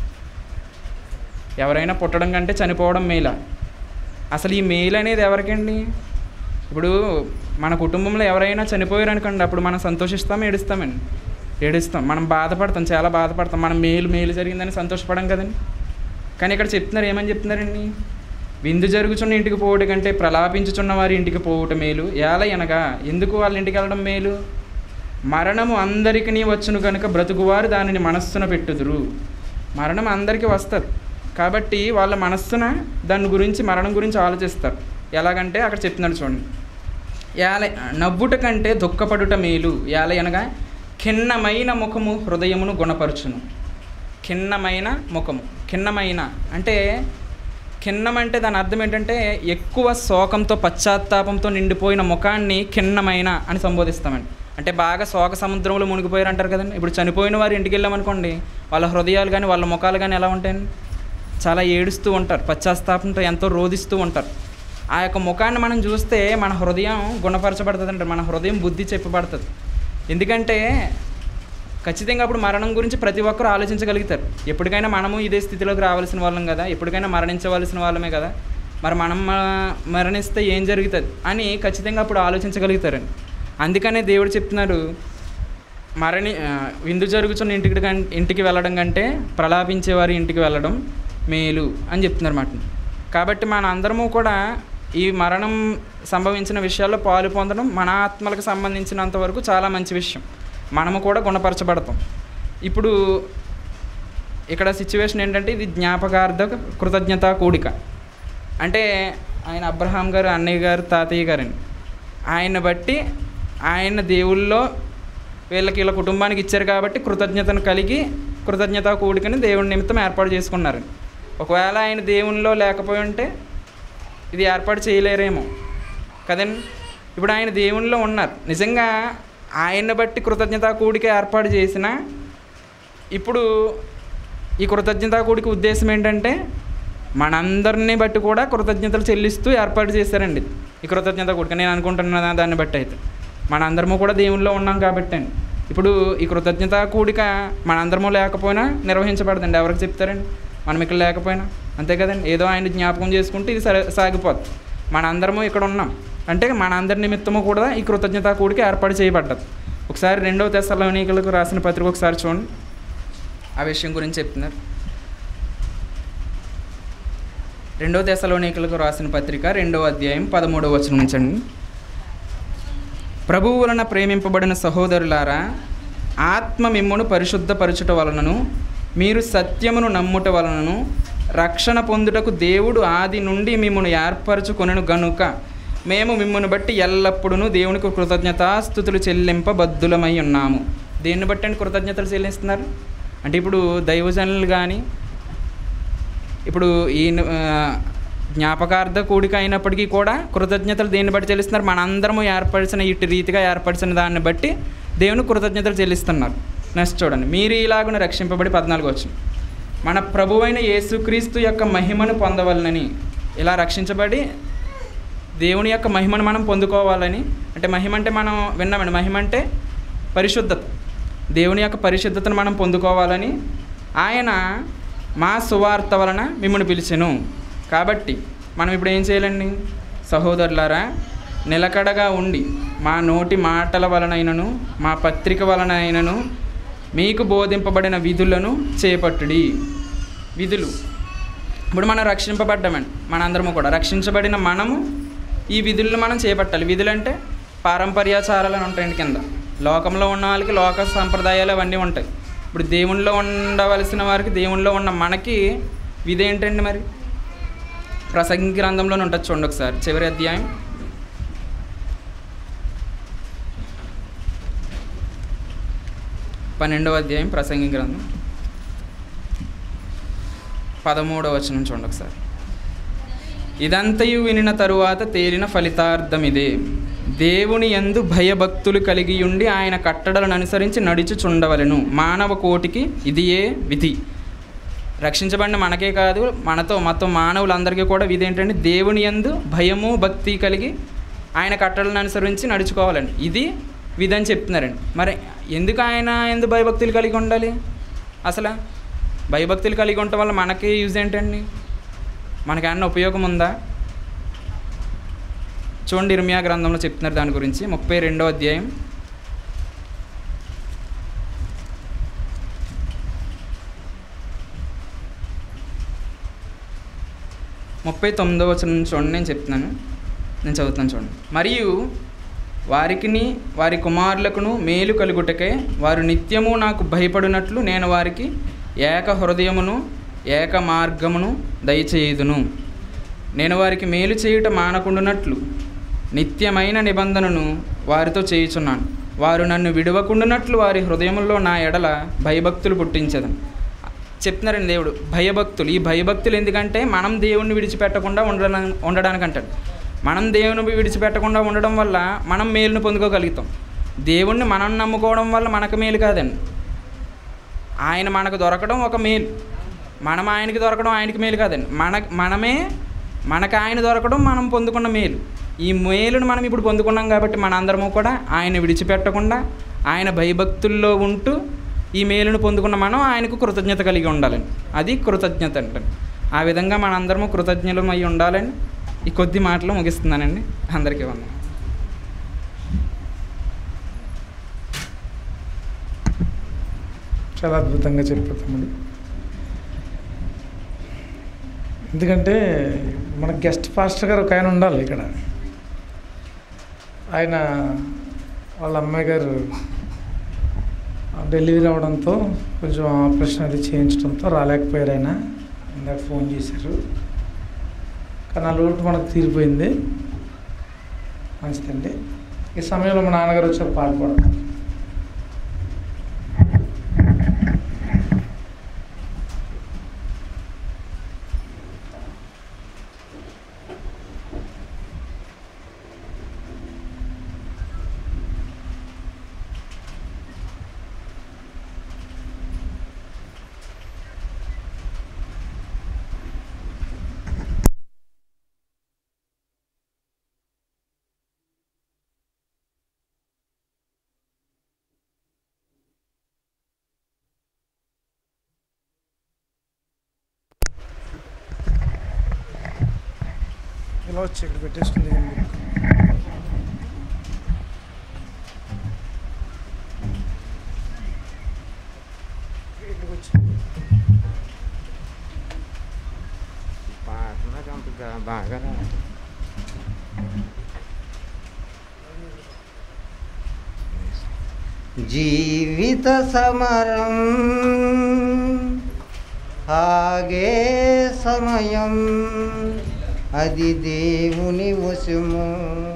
ఎవరైనా పుట్టడం కంటే చనిపోవడం మేలా అసలు ఈ మేలు అనేది ఎవరికండి ఇప్పుడు మన కుటుంబంలో ఎవరైనా చనిపోయారు అనుకోండి అప్పుడు మనం సంతోషిస్తాం ఏడుస్తామండి ఏడుస్తాం మనం బాధపడతాం చాలా బాధపడతాం మనం మేలు మేలు జరిగిందని సంతోషపడం కదండి కానీ ఇక్కడ చెప్తున్నారు ఏమని చెప్తున్నారండి విందు జరుగుచున్న ఇంటికి పోవటం కంటే ప్రలాపించుచున్న వారి ఇంటికి పోవటం మేలు ఏల అనగా ఎందుకు వాళ్ళ ఇంటికి వెళ్ళడం మేలు మరణము అందరికీ వచ్చును కనుక బ్రతుకువారు దానిని మనస్సున పెట్టుదురు మరణం అందరికీ వస్తారు కాబట్టి వాళ్ళ మనస్సున దాని గురించి మరణం గురించి ఆలోచిస్తారు ఎలాగంటే అక్కడ చెప్తున్నాడు చూడండి ఏల నవ్వుట కంటే దుఃఖపడుట మేలు ఏల అనగా ఖిన్నమైన ముఖము హృదయమును గుణపరచును ఖిన్నమైన ముఖము ఖిన్నమైన అంటే ఖిన్నం అంటే దాని అర్థం ఏంటంటే ఎక్కువ శోకంతో పశ్చాత్తాపంతో నిండిపోయిన ముఖాన్ని ఖిన్నమైన అని సంబోధిస్తామండి అంటే బాగా శోక సముద్రంలో మునిగిపోయారు అంటారు కదండి ఇప్పుడు చనిపోయిన వారు ఇంటికి వెళ్ళామనుకోండి వాళ్ళ హృదయాలు కానీ వాళ్ళ ముఖాలు కానీ ఎలా ఉంటాయండి చాలా ఏడుస్తూ ఉంటారు పశ్చాత్తాపంతో ఎంతో రోధిస్తూ ఉంటారు ఆ యొక్క ముఖాన్ని మనం చూస్తే మన హృదయం గుణపరచబడుతుంది అంటారు మన హృదయం బుద్ధి చెప్పబడుతుంది ఎందుకంటే ఖచ్చితంగా అప్పుడు మరణం గురించి ప్రతి ఒక్కరూ ఆలోచించగలుగుతారు ఎప్పటికైనా మనము ఇదే స్థితిలోకి రావాల్సిన వాళ్ళం కదా ఎప్పటికైనా మరణించవలసిన వాళ్ళమే కదా మరి మనం మ- మరణిస్తే ఏం జరుగుతుంది అని ఖచ్చితంగా అప్పుడు ఆలోచించగలుగుతారండి అందుకనే దేవుడు చెప్తున్నారు మరణి ఆ, విందు జరుగుతున్న ఇంటికి కం- ఇంటికి వెళ్ళడం కంటే ప్రలాపించే వారి ఇంటికి వెళ్ళడం మేలు అని చెప్తున్నారు మాట కాబట్టి మన అందరము కూడా ఈ మరణం సంభవించిన విషయాల్లో పాలు పొందడం మన ఆత్మలకు సంబంధించినంత వరకు చాలా మంచి విషయం మనము కూడా గుణపరచబడతాం ఇప్పుడు ఇక్కడ సిచ్యువేషన్ ఏంటంటే ఇది జ్ఞాపకార్థ కృతజ్ఞత కూడిక అంటే ఆయన అబ్రహాం గారు అన్నయ్య గారు తాతయ్య గారండి ఆయన బట్టి ఆయన దేవుల్లో వీళ్ళకి వీళ్ళ కుటుంబానికి ఇచ్చారు కాబట్టి కృతజ్ఞతను కలిగి కృతజ్ఞత కూడికని దేవుడి నిమిత్తం ఏర్పాటు చేసుకున్నారు ఒకవేళ ఆయన దేవునిలో లేకపోయి ఉంటే ఇది ఏర్పాటు చేయలేరేమో కదండి ఇప్పుడు ఆయన దేవునిలో ఉన్నారు నిజంగా ఆయన బట్టి కృతజ్ఞత కూడిక ఏర్పాటు చేసిన ఇప్పుడు ఈ కృతజ్ఞత కూడిక ఉద్దేశం ఏంటంటే మనందరినీ బట్టి కూడా కృతజ్ఞతలు చెల్లిస్తూ ఏర్పాటు చేశారండి ఈ కృతజ్ఞత కూడిక నేను అనుకుంటున్నా దాన్ని బట్టి అయితే మనందరము కూడా దేవునిలో ఉన్నాం కాబట్టి అండి ఇప్పుడు ఈ కృతజ్ఞత కూడిక మనందరము లేకపోయినా నిర్వహించబడదండి ఎవరికి చెప్తారండి మనం ఇక్కడ లేకపోయినా అంతే కదండి ఏదో ఆయన జ్ఞాపకం చేసుకుంటే ఇది సరే సాగిపోద్ది మనందరము ఇక్కడ ఉన్నాం అంటే మనందరి నిమిత్తము కూడా ఈ కృతజ్ఞత కూడిక ఏర్పాటు చేయబడ్డది ఒకసారి రెండవ తెశలోనికలకు రాసిన పత్రిక ఒకసారి చూడండి ఆ విషయం గురించి చెప్తున్నారు రెండవ దశలోనికలకు రాసిన పత్రిక రెండవ అధ్యాయం పదమూడవ వచనం నుంచండి ప్రభువు వలన ప్రేమింపబడిన సహోదరులారా ఆత్మ మిమ్మును పరిశుద్ధపరచుట వలనను మీరు సత్యమును నమ్ముట వలనను రక్షణ పొందుటకు దేవుడు ఆది నుండి మిమ్మల్ని ఏర్పరచుకొనను గనుక మేము మిమ్మల్ని బట్టి ఎల్లప్పుడూ దేవునికి కృతజ్ఞతాస్థుతులు చెల్లింపబద్ధులమై ఉన్నాము దేన్ని బట్టి అండి కృతజ్ఞతలు చెల్లిస్తున్నారు అంటే ఇప్పుడు దైవజనులు కానీ ఇప్పుడు ఈ ఆ, జ్ఞాపకార్థ కూడిక అయినప్పటికీ కూడా కృతజ్ఞతలు దేన్ని బట్టి చెల్లిస్తున్నారు మనందరము ఏర్పరిచిన ఇటు రీతిగా ఏర్పరిచిన దాన్ని బట్టి దేవుని కృతజ్ఞతలు చెల్లిస్తున్నారు నెక్స్ట్ చూడండి మీరు ఇలాగున రక్షింపబడి పద్నాలుగు వచ్చిన మన ప్రభువైన యేసుక్రీస్తు యొక్క మహిమను పొందవలనని ఇలా రక్షించబడి దేవుని యొక్క మహిమను మనం పొందుకోవాలని అంటే మహిమ అంటే మనం విన్నామండి మహిమ అంటే పరిశుద్ధత దేవుని యొక్క పరిశుద్ధతను మనం పొందుకోవాలని ఆయన మా సువార్త వలన మిమ్మల్ని పిలిచెను కాబట్టి మనం ఇప్పుడు ఏం చేయాలండి సహోదరులారా నిలకడగా ఉండి మా నోటి మాటల వలనైనను మా పత్రిక వలనైనను మీకు బోధింపబడిన విధులను చేపట్టుడి విధులు ఇప్పుడు మనం రక్షింపబడ్డామండి మనందరము కూడా రక్షించబడిన మనము ఈ విధులను మనం చేపట్టాలి విధులు అంటే పారంపర్యాచారాలు అని ఉంటాయండి కింద లోకంలో ఉన్న వాళ్ళకి లోక సంప్రదాయాలు అవన్నీ ఉంటాయి ఇప్పుడు దేవుణ్ణిలో ఉండవలసిన వారికి దేవుణ్ణిలో ఉన్న మనకి విధి ఏంటండి మరి ప్రసంగి గ్రంథంలోనే ఉంటుంది చూడండి ఒకసారి చివరి అధ్యాయం పన్నెండవ అధ్యాయం ప్రసంగి గ్రంథం పదమూడవ వచనం చూడండి ఒకసారి ఇదంతయు వినిన తరువాత తేలిన ఫలితార్థం ఇదే దేవుని యందు భయభక్తులు కలిగి ఉండి ఆయన కట్టడలను అనుసరించి నడుచుచుండవలెను మానవ కోటికి ఇదియే విధి రక్షించబడిన మనకే కాదు మనతో మొత్తం మానవులందరికీ కూడా విధి ఏంటంటే దేవుని యందు భయము భక్తి కలిగి ఆయన కట్టడలను అనుసరించి నడుచుకోవాలండి ఇది విధి అని చెప్తున్నారండి మరి ఎందుకు ఆయన ఎందు భయభక్తులు కలిగి ఉండాలి అసలు భయభక్తులు కలిగి ఉండటం వల్ల మనకి యూజ్ ఏంటండి మనకేమన్నా ఉపయోగం ఉందా చూడండి ఇర్మియా గ్రంథంలో చెప్తున్నారు దాని గురించి ముప్పై రెండో అధ్యాయం ముప్పై తొమ్మిదో వచనం చూడండి నేను చెప్తున్నాను నేను చదువుతాను చూడండి మరియు వారికిని వారి కుమారులకును మేలు కలుగుటకే వారు నిత్యము నాకు భయపడినట్లు నేను వారికి ఏక హృదయమును ఏక మార్గమును దయచేయుదును నేను వారికి మేలు చేయుట మానకుండునట్లు నిత్యమైన నిబంధనను వారితో చేయుచున్నాను వారు నన్ను విడవకుండునట్లు వారి హృదయముల్లో నా ఎడల భయభక్తులు పుట్టించదను చెప్తున్నారండి దేవుడు భయభక్తులు ఈ భయభక్తులు ఎందుకంటే మనం దేవుణ్ణి విడిచిపెట్టకుండా ఉండడానికి ఉండడానికి అంటాడు మనం దేవుని విడిచిపెట్టకుండా ఉండడం వల్ల మనం మేలును పొందుకోగలుగుతాం దేవుణ్ణి మనం నమ్ముకోవడం వల్ల మనకు మేలు కాదండి ఆయన మనకు దొరకడం ఒక మేలు మనం ఆయనకి దొరకడం ఆయనకి మేలు కాదండి మన మనమే మనకు ఆయన దొరకడం మనం పొందుకున్న మేలు ఈ మేలును మనం ఇప్పుడు పొందుకున్నాం కాబట్టి మనందరము కూడా ఆయన విడిచిపెట్టకుండా ఆయన భయభక్తుల్లో ఉంటూ ఈ మేలును పొందుకున్న మనం ఆయనకు కృతజ్ఞత కలిగి ఉండాలని అది కృతజ్ఞత అంటారు ఆ విధంగా మనందరము కృతజ్ఞులం అయి ఉండాలని ఈ కొద్ది మాటలు ముగిస్తున్నానండి అందరికీ వందనం చాలా అద్భుతంగా చెప్పారు తమ్ముడు ఎందుకంటే మన గెస్ట్ పాస్టర్ గారు ఒక ఆయన ఉండాలి ఇక్కడ ఆయన వాళ్ళ అమ్మాయి గారు డెలివరీ అవడంతో కొంచెం ఆపరేషన్ అది చేయించడంతో రాలేకపోయారు ఆయన ఇందాక ఫోన్ చేశారు కానీ ఆ లోటు మనకు తీరిపోయింది మంచిదండి ఈ సమయంలో మా నాన్నగారు వచ్చారు పాట పాడతారు ఇలా వచ్చి ఇక్కడ పెట్టేసుకుంది ఇక్కడికి వచ్చి పాట నాకు అంత గా- బాగా రాదు. జీవిత సమరం ఆగే సమయం అది దేవుని వశము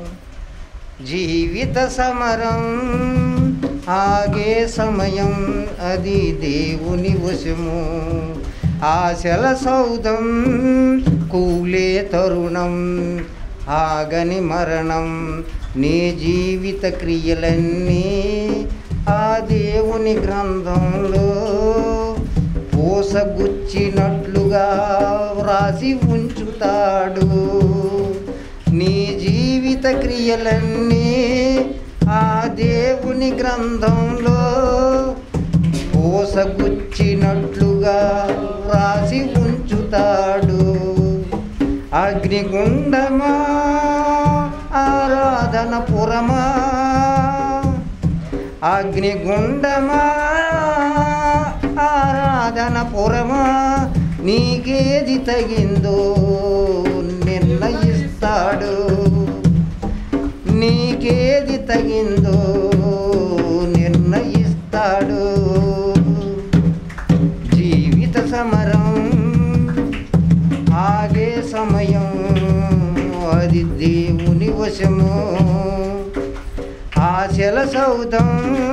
జీవిత సమరం ఆగే సమయం అది దేవుని వశము ఆశల సౌదం కూలే తరుణం ఆగని మరణం నీ జీవిత క్రియలన్నీ ఆ దేవుని గ్రంథంలో పూసగుచ్చినట్లుగా వ్రాసి ఉంచుతాడు నీ జీవిత క్రియలన్నీ ఆ దేవుని గ్రంథంలో పూసగుచ్చినట్లుగా రాసి ఉంచుతాడు అగ్నిగుండమా ఆరాధన పురమా అగ్నిగుండమా ఆరాధన పురమా నీకేది తగిందో నిర్ణయిస్తాడు నీకేది తగిందో నిర్ణయిస్తాడు జీవిత సమరం ఆగే సమయం అది దేవుని వశము ఆశల సౌదం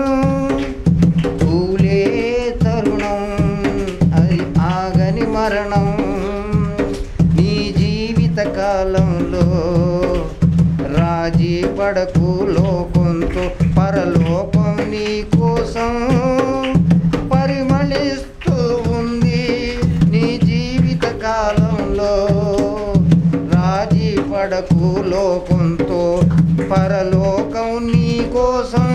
కూలే తరుణం అది ఆగని మరణం నీ జీవిత కాలంలో రాజీ పడకు లోకంతో పరలోకం నీ కోసం పరిమళిస్తూ ఉంది నీ జీవిత కాలంలో రాజీ పడకు లోకంతో పరలోకం నీ కోసం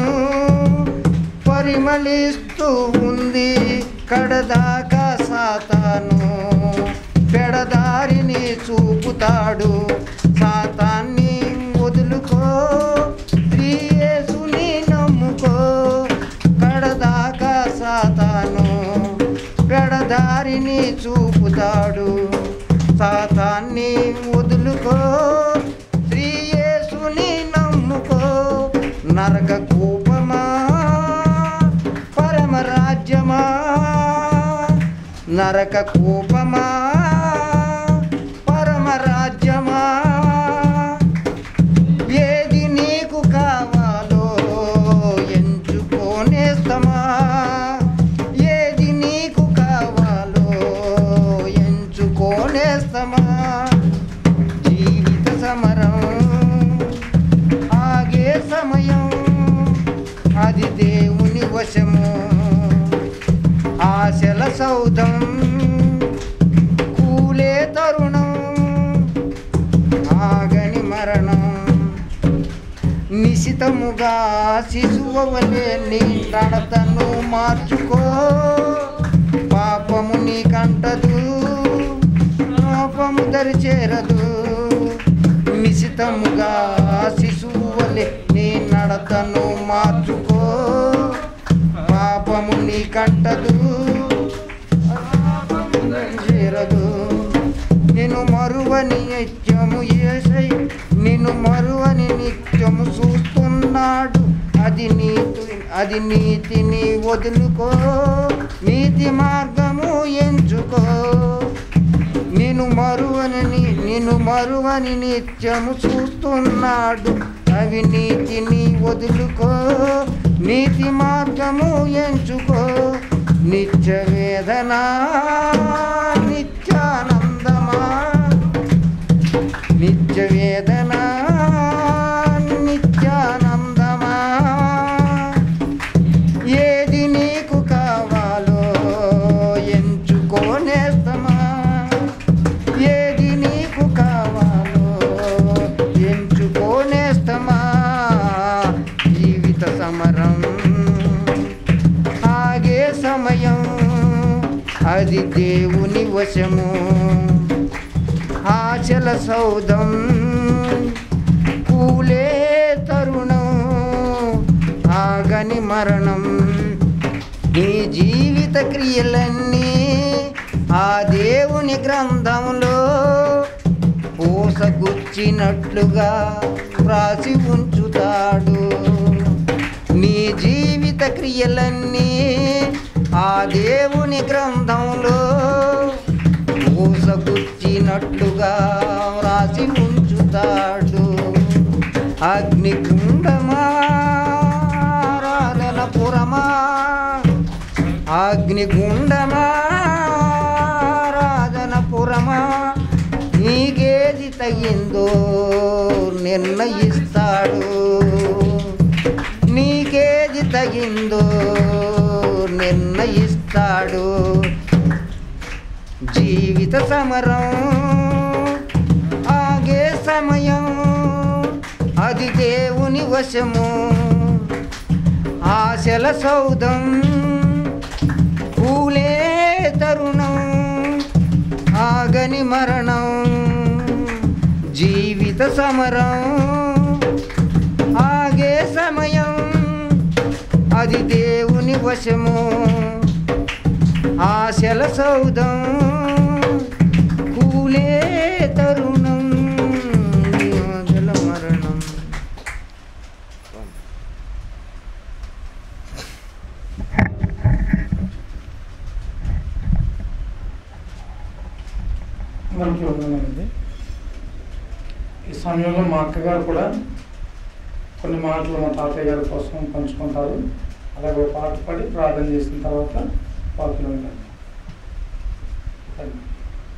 పరిమళిస్తూ ఉంది కడదాకా సాతాను పెడదారిని చూపుతాడు సాతాన్ని వదులుకో శ్రీయేసుని నమ్ముకో కడదాకా సాతాను పెడదారిని చూపుతాడు సాతాన్ని వదులుకో శ్రీయేసుని నమ్ముకో నరక కూపమా పరమ రాజ్యమా నరక కూపమా పరమ రాజ్యమా ఏది నీకు కావాలో ఎంచుకోనేస్తమా ఏది నీకు కావాలో ఎంచుకోనేస్తమా జీవిత సమరం ఆగే సమయం అది దేవుని వశము ఆశల సౌధం కూలే తరుణం ఆగని మరణం నిశితముగా శిశువలే నీ నడతను మార్చుకో పాపము నీకంటదు పాపము దరి చేరదు నిశితముగా శిశువలే నీ నడతను మార్చుకో పాపము నీకంటదు పాపము దరి చేరదు నేను మరువని నిత్యము ఏసై నిన్ను మరువని నిత్యము చూస్తున్నాడు అది నీతి అది నీతిని వదులుకో నీతి మార్గము ఎంచుకో నేను మరువని నిన్ను మరువని నిత్యము చూస్తున్నాడు అవి నీతిని వదులుకో నీతి మార్గము ఎంచుకో నిత్య వేదన నిత్యానందమా నిత్య వేదన నిత్యానందమా ఏది నీకు కావాలో ఎంచుకోనేస్తమా ఏది నీకు కావాలో ఎంచుకోనేస్తమా జీవిత సమరం ఆగే సమయం అది దేవుని వశము ఆశల సౌధం కూలే తరుణం ఆగని మరణం నీ జీవిత క్రియలన్నీ ఆ దేవుని గ్రంథంలో పూసగుచ్చినట్లుగా వ్రాసి ఉంచుతాడు నీ జీవిత క్రియలన్నీ ఆ దేవుని గ్రంథంలో పూసగుచ్చినట్లుగా వ్రాసి ఉంచుతాడు అగ్నిగుండమా ఆరాధన పురమా అగ్నిగుండమా ఆరాధన పురమా నీకేది తగిందో నిర్ణయిస్తాడు నీకేది తగిందో నిర్ణయిస్తాడు జీవిత సమరం ఆగే సమయం అది దేవుని వశము ఆశల సౌధం ఆగని మరణం జీవిత సమరం ఆగే సమయం అది దేవుని వశము ఆశల సౌదం కూలే తరుణం యోధుల మరణం మనకి వందనాలండి ఈ సమయంలో మా అక్కగారు కూడా కొన్ని మాటలు మా తాతయ్య గారి కోసం పంచుకుంటారు అలాగే ఒక పాట పాడి ప్రార్థన చేసిన తర్వాత వాక్యం వినండి. రండి.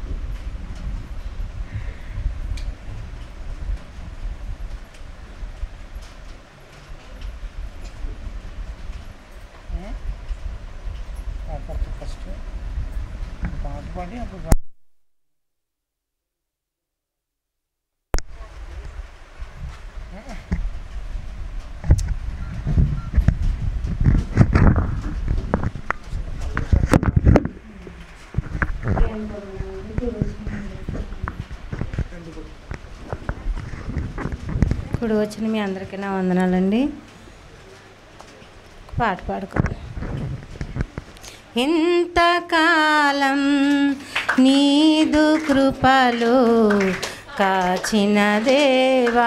పాట పాడి అప్పుడు ఇప్పుడు వచ్చిన మీ అందరికీ నా వందనాలండి పాట పాడుకో ఇంతకాలం నీదు కృపలు కాచిన దేవా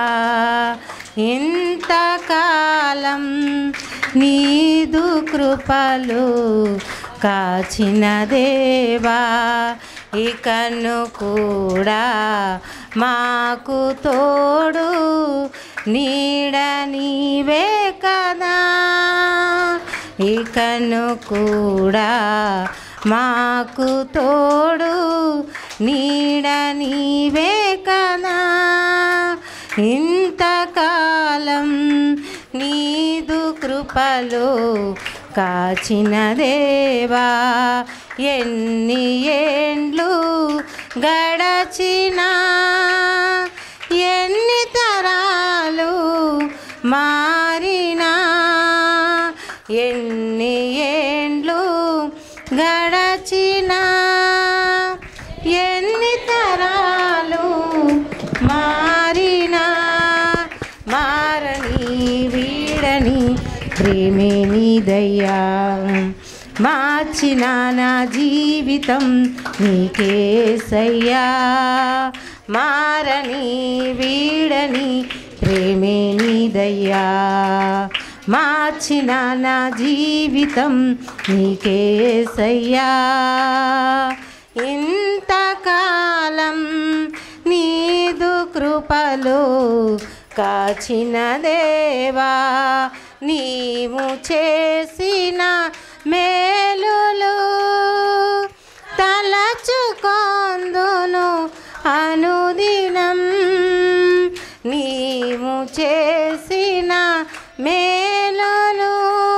ఇంతకాలం నీదు కృపలు కాచిన దేవా ఇకను కూడా మాకు తోడు నీడ నీవే కదా ఇకను కూడా మాకు తోడు నీడ నీవే కదా ఇంతకాలం నీదు కృపలు కాచిన దేవా ఎన్ని ఏండ్లు గడచినా ఎన్ని తరాలు మారినా ఎన్ని ఏండ్లు గడచినా ఎన్ని తరాలు మారినా మారని వీడని ప్రేమే నీదయ్యా మార్చిన నా జీవితం నీకేసయ్యా మారని వీడని ప్రేమే నీదయ్యా మార్చిన నా జీవితం నీకేసయ్యా ఇంతకాలం నీదు కృపలు కాచిన దేవా నీవు చేసిన మేలులు తలచుకొందును అనుదినం నీవు చేసిన మేలులు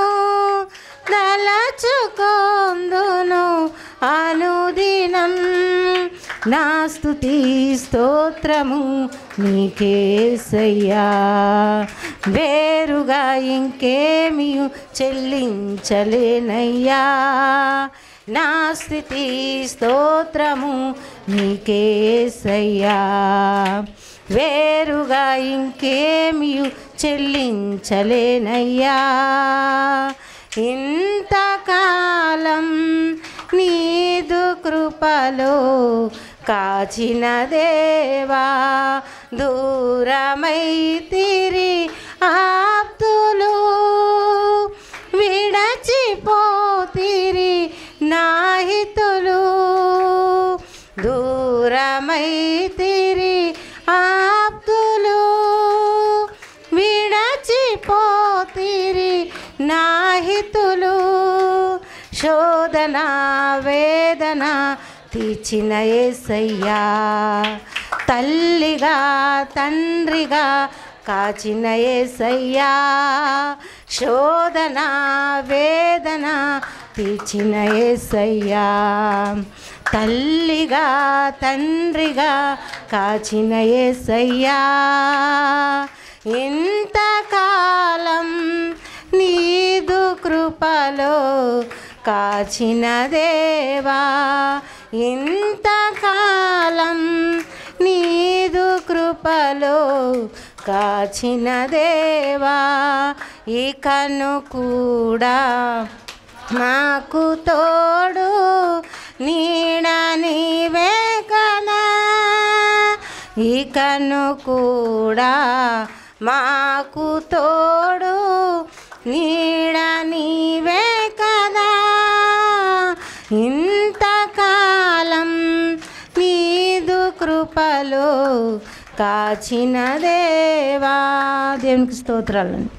తలచుకొందును అనుదినం నా స్తుతి స్తోత్రము నీకేసయ్యా వేరుగా ఇంకేమీ చెల్లించలేనయ్యా నా స్థితి స్తోత్రము నీకేసయ్యా వేరుగా ఇంకేమీ చెల్లించలేనయ్యా ఇంతకాలం నీదు కృపలో కాచిన దేవా దూరమైతిరి ఆప్తులు విడచిపోతిరి నాహితులు దూరమైతిరి ఆప్తులు విడచిపోతిరి నాహితులు శోధన వేదన తీర్చిన ఏసయ్యా తల్లిగా తండ్రిగా కాచిన ఏసయ్యా శోధన వేదన తీర్చిన ఏసయ్యా తల్లిగా తండ్రిగా కాచిన ఏసయ్యా ఇంతకాలం నీదు కృపలో కాచిన దేవా ఇంతకాలం కృపలో కాచిన దేవా ఇకను కూడా మాకు తోడు నీడ నీవే కదా ఇకను కూడా మాకు తోడు నీడ నీవే కదా ఇంతకాలం నీదు కృపలో కాచిన దేవా దేవునికి స్తోత్రాలండి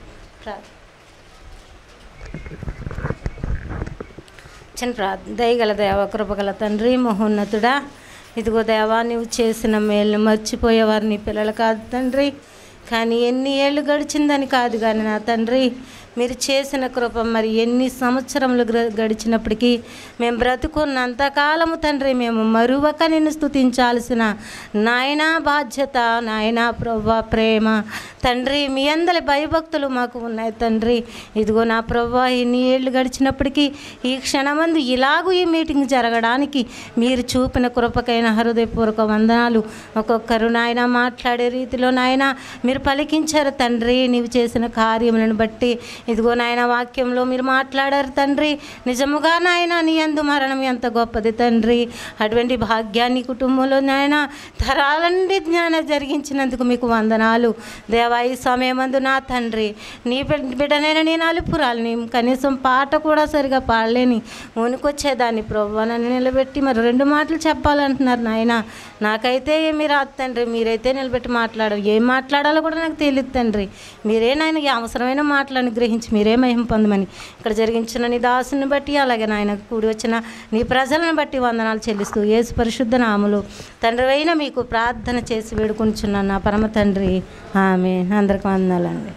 చిన్న ప్రార్థన దయగల దేవ కృపగల తండ్రి మహోన్నతుడా ఇదిగో దేవా నువ్వు చేసిన మేలు మర్చిపోయే వారిని పిల్లలు కాదు తండ్రి కానీ ఎన్ని ఏళ్ళు గడిచిందని కాదు కానీ నా తండ్రి మీరు చేసిన కృప మరి ఎన్ని సంవత్సరములు గ్ర- గడిచినప్పటికీ మేము బ్రతుకున్నంతకాలము తండ్రి మేము మరువక నిన్ను స్థుతించాల్సిన నాయనా బాధ్యత నాయనా ప్రభా ప్రేమ తండ్రి మీ అందరి భయభక్తులు మాకు ఉన్నాయి తండ్రి ఇదిగో నా ప్రభా ఎన్ని ఏళ్ళు గడిచినప్పటికీ ఈ క్షణమందు ఇలాగూ ఈ మీటింగ్ జరగడానికి మీరు చూపిన కృపకైన హృదయపూర్వక వందనాలు ఒక్కొక్కరు నాయన మాట్లాడే రీతిలో నాయన మీరు పలికించారు తండ్రి నీవు చేసిన కార్యములను బట్టి ఇదిగో నాయన వాక్యంలో మీరు మాట్లాడారు తండ్రి నిజముగా నాయన నీ అందు మరణం ఎంత గొప్పది తండ్రి అటువంటి భాగ్యాన్ని కుటుంబంలో నాయన తరాలండి జ్ఞానం జరిగించినందుకు మీకు వందనాలు దేవా ఈ సమయమందు నా తండ్రి నీ బిడ్డ- బిడ్డనైన నేను అలుపురాలని కనీసం పాట కూడా సరిగా పాడలేని వణుకొచ్చేదాన్ని ప్రభు నన్ను నిలబెట్టి మరి రెండు మాటలు చెప్పాలంటున్నారు నాయన నాకైతే ఏమీ రాదు తండ్రి మీరైతే నిలబెట్టి మాట్లాడరు ఏం మాట్లాడాలో కూడా నాకు తెలియదు తండ్రి మీరే నాయన ఈ అవసరమైన మాటలను గ్రహించి మీరే మహిమ పొందమని ఇక్కడ జరిగించిన నీ దాసుని బట్టి అలాగే నాయన కూడి వచ్చిన నీ ప్రజలను బట్టి వందనాలు చెల్లిస్తూ యేసు పరిశుద్ధ నాములు తండ్రి అయిన మీకు ప్రార్థన చేసి వేడుకుంటున్నాను నా పరమ తండ్రి ఆమె అందరికి వందనాలండి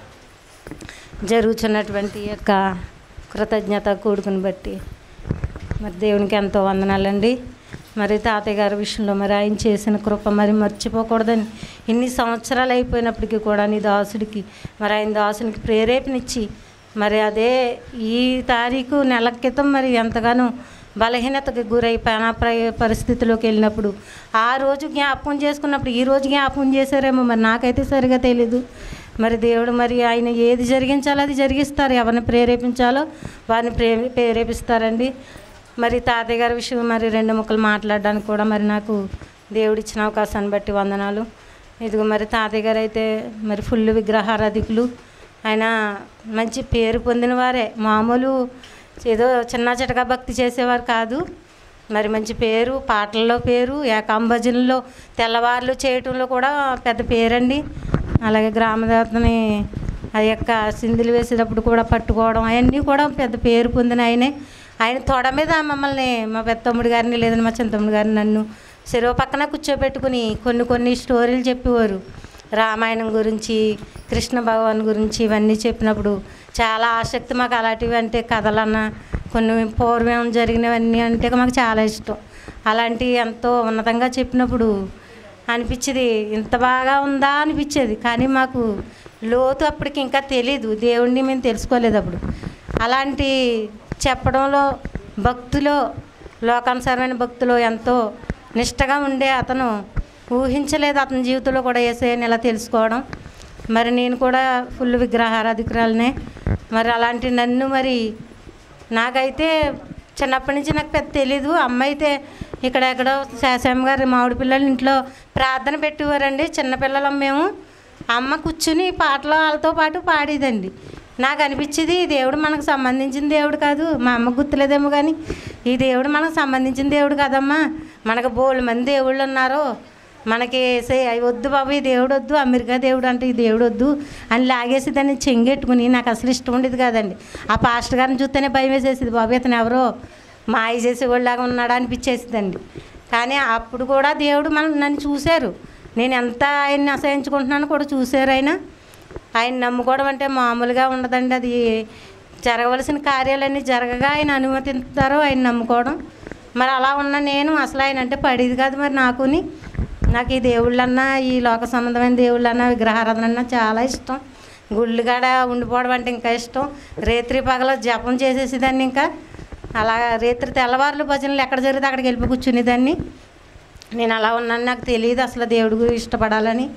జరుగుతున్నటువంటి ఈ యొక్క కృతజ్ఞత కూడుకుని బట్టి మరి దేవునికి ఎంతో వందనాలండి మరి తాతయ్య గారి విషయంలో మరి ఆయన చేసిన కృప మరి మర్చిపోకూడదని ఇన్ని సంవత్సరాలు అయిపోయినప్పటికీ కూడా నీ దాసుడికి మరి ఆయన దాసునికి ప్రేరేపణిచ్చి మరి అదే ఈ తారీఖు నెల క్రితం మరి ఎంతగానో బలహీనతకు గురై ప్రాణాప్ర పరిస్థితిలోకి వెళ్ళినప్పుడు ఆ రోజు జ్ఞాపకం చేసుకున్నప్పుడు ఈ రోజు జ్ఞాపకం చేశారేమో మరి నాకైతే సరిగా తెలీదు మరి దేవుడు మరి ఆయన ఏది జరిగించాలో అది జరిగిస్తారు ఎవరిని ప్రేరేపించాలో వారిని ప్రే ప్రేరేపిస్తారండి మరి తాతయ్య గారి విషయం మరి రెండు ముక్కలు మాట్లాడడానికి కూడా మరి నాకు దేవుడు ఇచ్చిన అవకాశాన్ని బట్టి వందనాలు ఇదిగో మరి తాతయ్య గారు అయితే మరి ఫుల్ విగ్రహారాధికులు ఆయన మంచి పేరు పొందిన వారే మామూలు ఏదో చిన్న చిటకా భక్తి చేసేవారు కాదు మరి మంచి పేరు పాటల్లో పేరు ఏకాంభజనలో తెల్లవార్లు చేయటంలో కూడా పెద్ద పేరండి అలాగే గ్రామదేవతని ఆ యొక్క సింధులు వేసేటప్పుడు కూడా పట్టుకోవడం అవన్నీ కూడా పెద్ద పేరు పొందిన ఆయనే ఆయన తొడ మీద మమ్మల్ని మా పెద్ద తమ్ముడు గారిని లేదని మా చిన్న తమ్ముడు గారిని నన్ను చెరువు పక్కన కూర్చోబెట్టుకుని కొన్ని కొన్ని స్టోరీలు చెప్పేవారు రామాయణం గురించి కృష్ణ భగవాన్ గురించి ఇవన్నీ చెప్పినప్పుడు చాలా ఆసక్తి మాకు అలాంటివి అంటే కథలన్నా కొన్ని పూర్వం జరిగినవన్నీ అంటే మాకు చాలా ఇష్టం అలాంటి ఎంతో ఉన్నతంగా చెప్పినప్పుడు అనిపించేది ఇంత బాగా ఉందా అనిపించేది కానీ మాకు లోతు అప్పటికి ఇంకా తెలీదు దేవుణ్ణి మేము తెలుసుకోలేదు అప్పుడు అలాంటి చెప్పడంలో భక్తిలో లోకానుసారమైన భక్తిలో ఎంతో నిష్టగా ఉండే అతను ఊహించలేదు అతని జీవితంలో కూడా ఏసైని ఇలా తెలుసుకోవడం మరి నేను కూడా ఫుల్ విగ్రహారాధికురాలనే మరి అలాంటి నన్ను మరి నాకైతే చిన్నప్పటి నుంచి నాకు పెద్ద తెలీదు అమ్మ అయితే ఇక్కడ ఎక్కడో శాసమ్మ గారి మామిడి పిల్లలు ఇంట్లో ప్రార్థన పెట్టేవారండి చిన్నపిల్లలం మేము అమ్మ కూర్చుని పాటలు వాళ్ళతో పాటు పాడేదండి నాకు అనిపించేది ఈ దేవుడు మనకు సంబంధించిన దేవుడు కాదు మా అమ్మ గుర్తులేదేమో కానీ ఈ దేవుడు మనకు సంబంధించిన దేవుడు కాదమ్మా మనకు బోళ్ళు మంది దేవుళ్ళు ఉన్నారు మనకి సే అవి వద్దు బాబు ఈ దేవుడు వద్దు అమెరికా దేవుడు అంటే ఈ దేవుడు వద్దు అని లాగేసి దాన్ని చెంగెట్టుకుని నాకు అసలు ఇష్టం ఉండేది కాదండి ఆ పాస్టర్ గారిని చూస్తేనే భయం వేసేసింది బాబు ఇతను ఎవరో మాయ చేసేవాళ్ళలాగా ఉన్నాడా అనిపించేసిందండి కానీ అప్పుడు కూడా దేవుడు మనం నన్ను చూశారు నేను ఎంత ఆయన్ని అసహించుకుంటున్నాను కూడా చూశారు ఆయన ఆయన నమ్ముకోవడం అంటే మామూలుగా ఉండదండి అది జరగవలసిన కార్యాలన్నీ జరగగా ఆయన అనుమతిస్తారు ఆయన నమ్ముకోవడం మరి అలా ఉన్న నేను అసలు ఆయన అంటే పడేది కాదు మరి నాకుని నాకు ఈ దేవుళ్ళన్నా ఈ లోక సంబంధమైన దేవుళ్ళన్నా విగ్రహారాధన అన్నా చాలా ఇష్టం గుళ్ళు కాడ ఉండిపోవడం అంటే ఇంకా ఇష్టం రేత్రి పగల జపం చేసేసేదాన్ని ఇంకా అలా రేత్రి తెల్లవారులు భజనలు ఎక్కడ జరిగితే అక్కడికి వెళ్ళిపోయి కూర్చునేదాన్ని నేను అలా ఉన్నాను నాకు తెలియదు అసలు దేవుడి గురించి ఇష్టపడాలని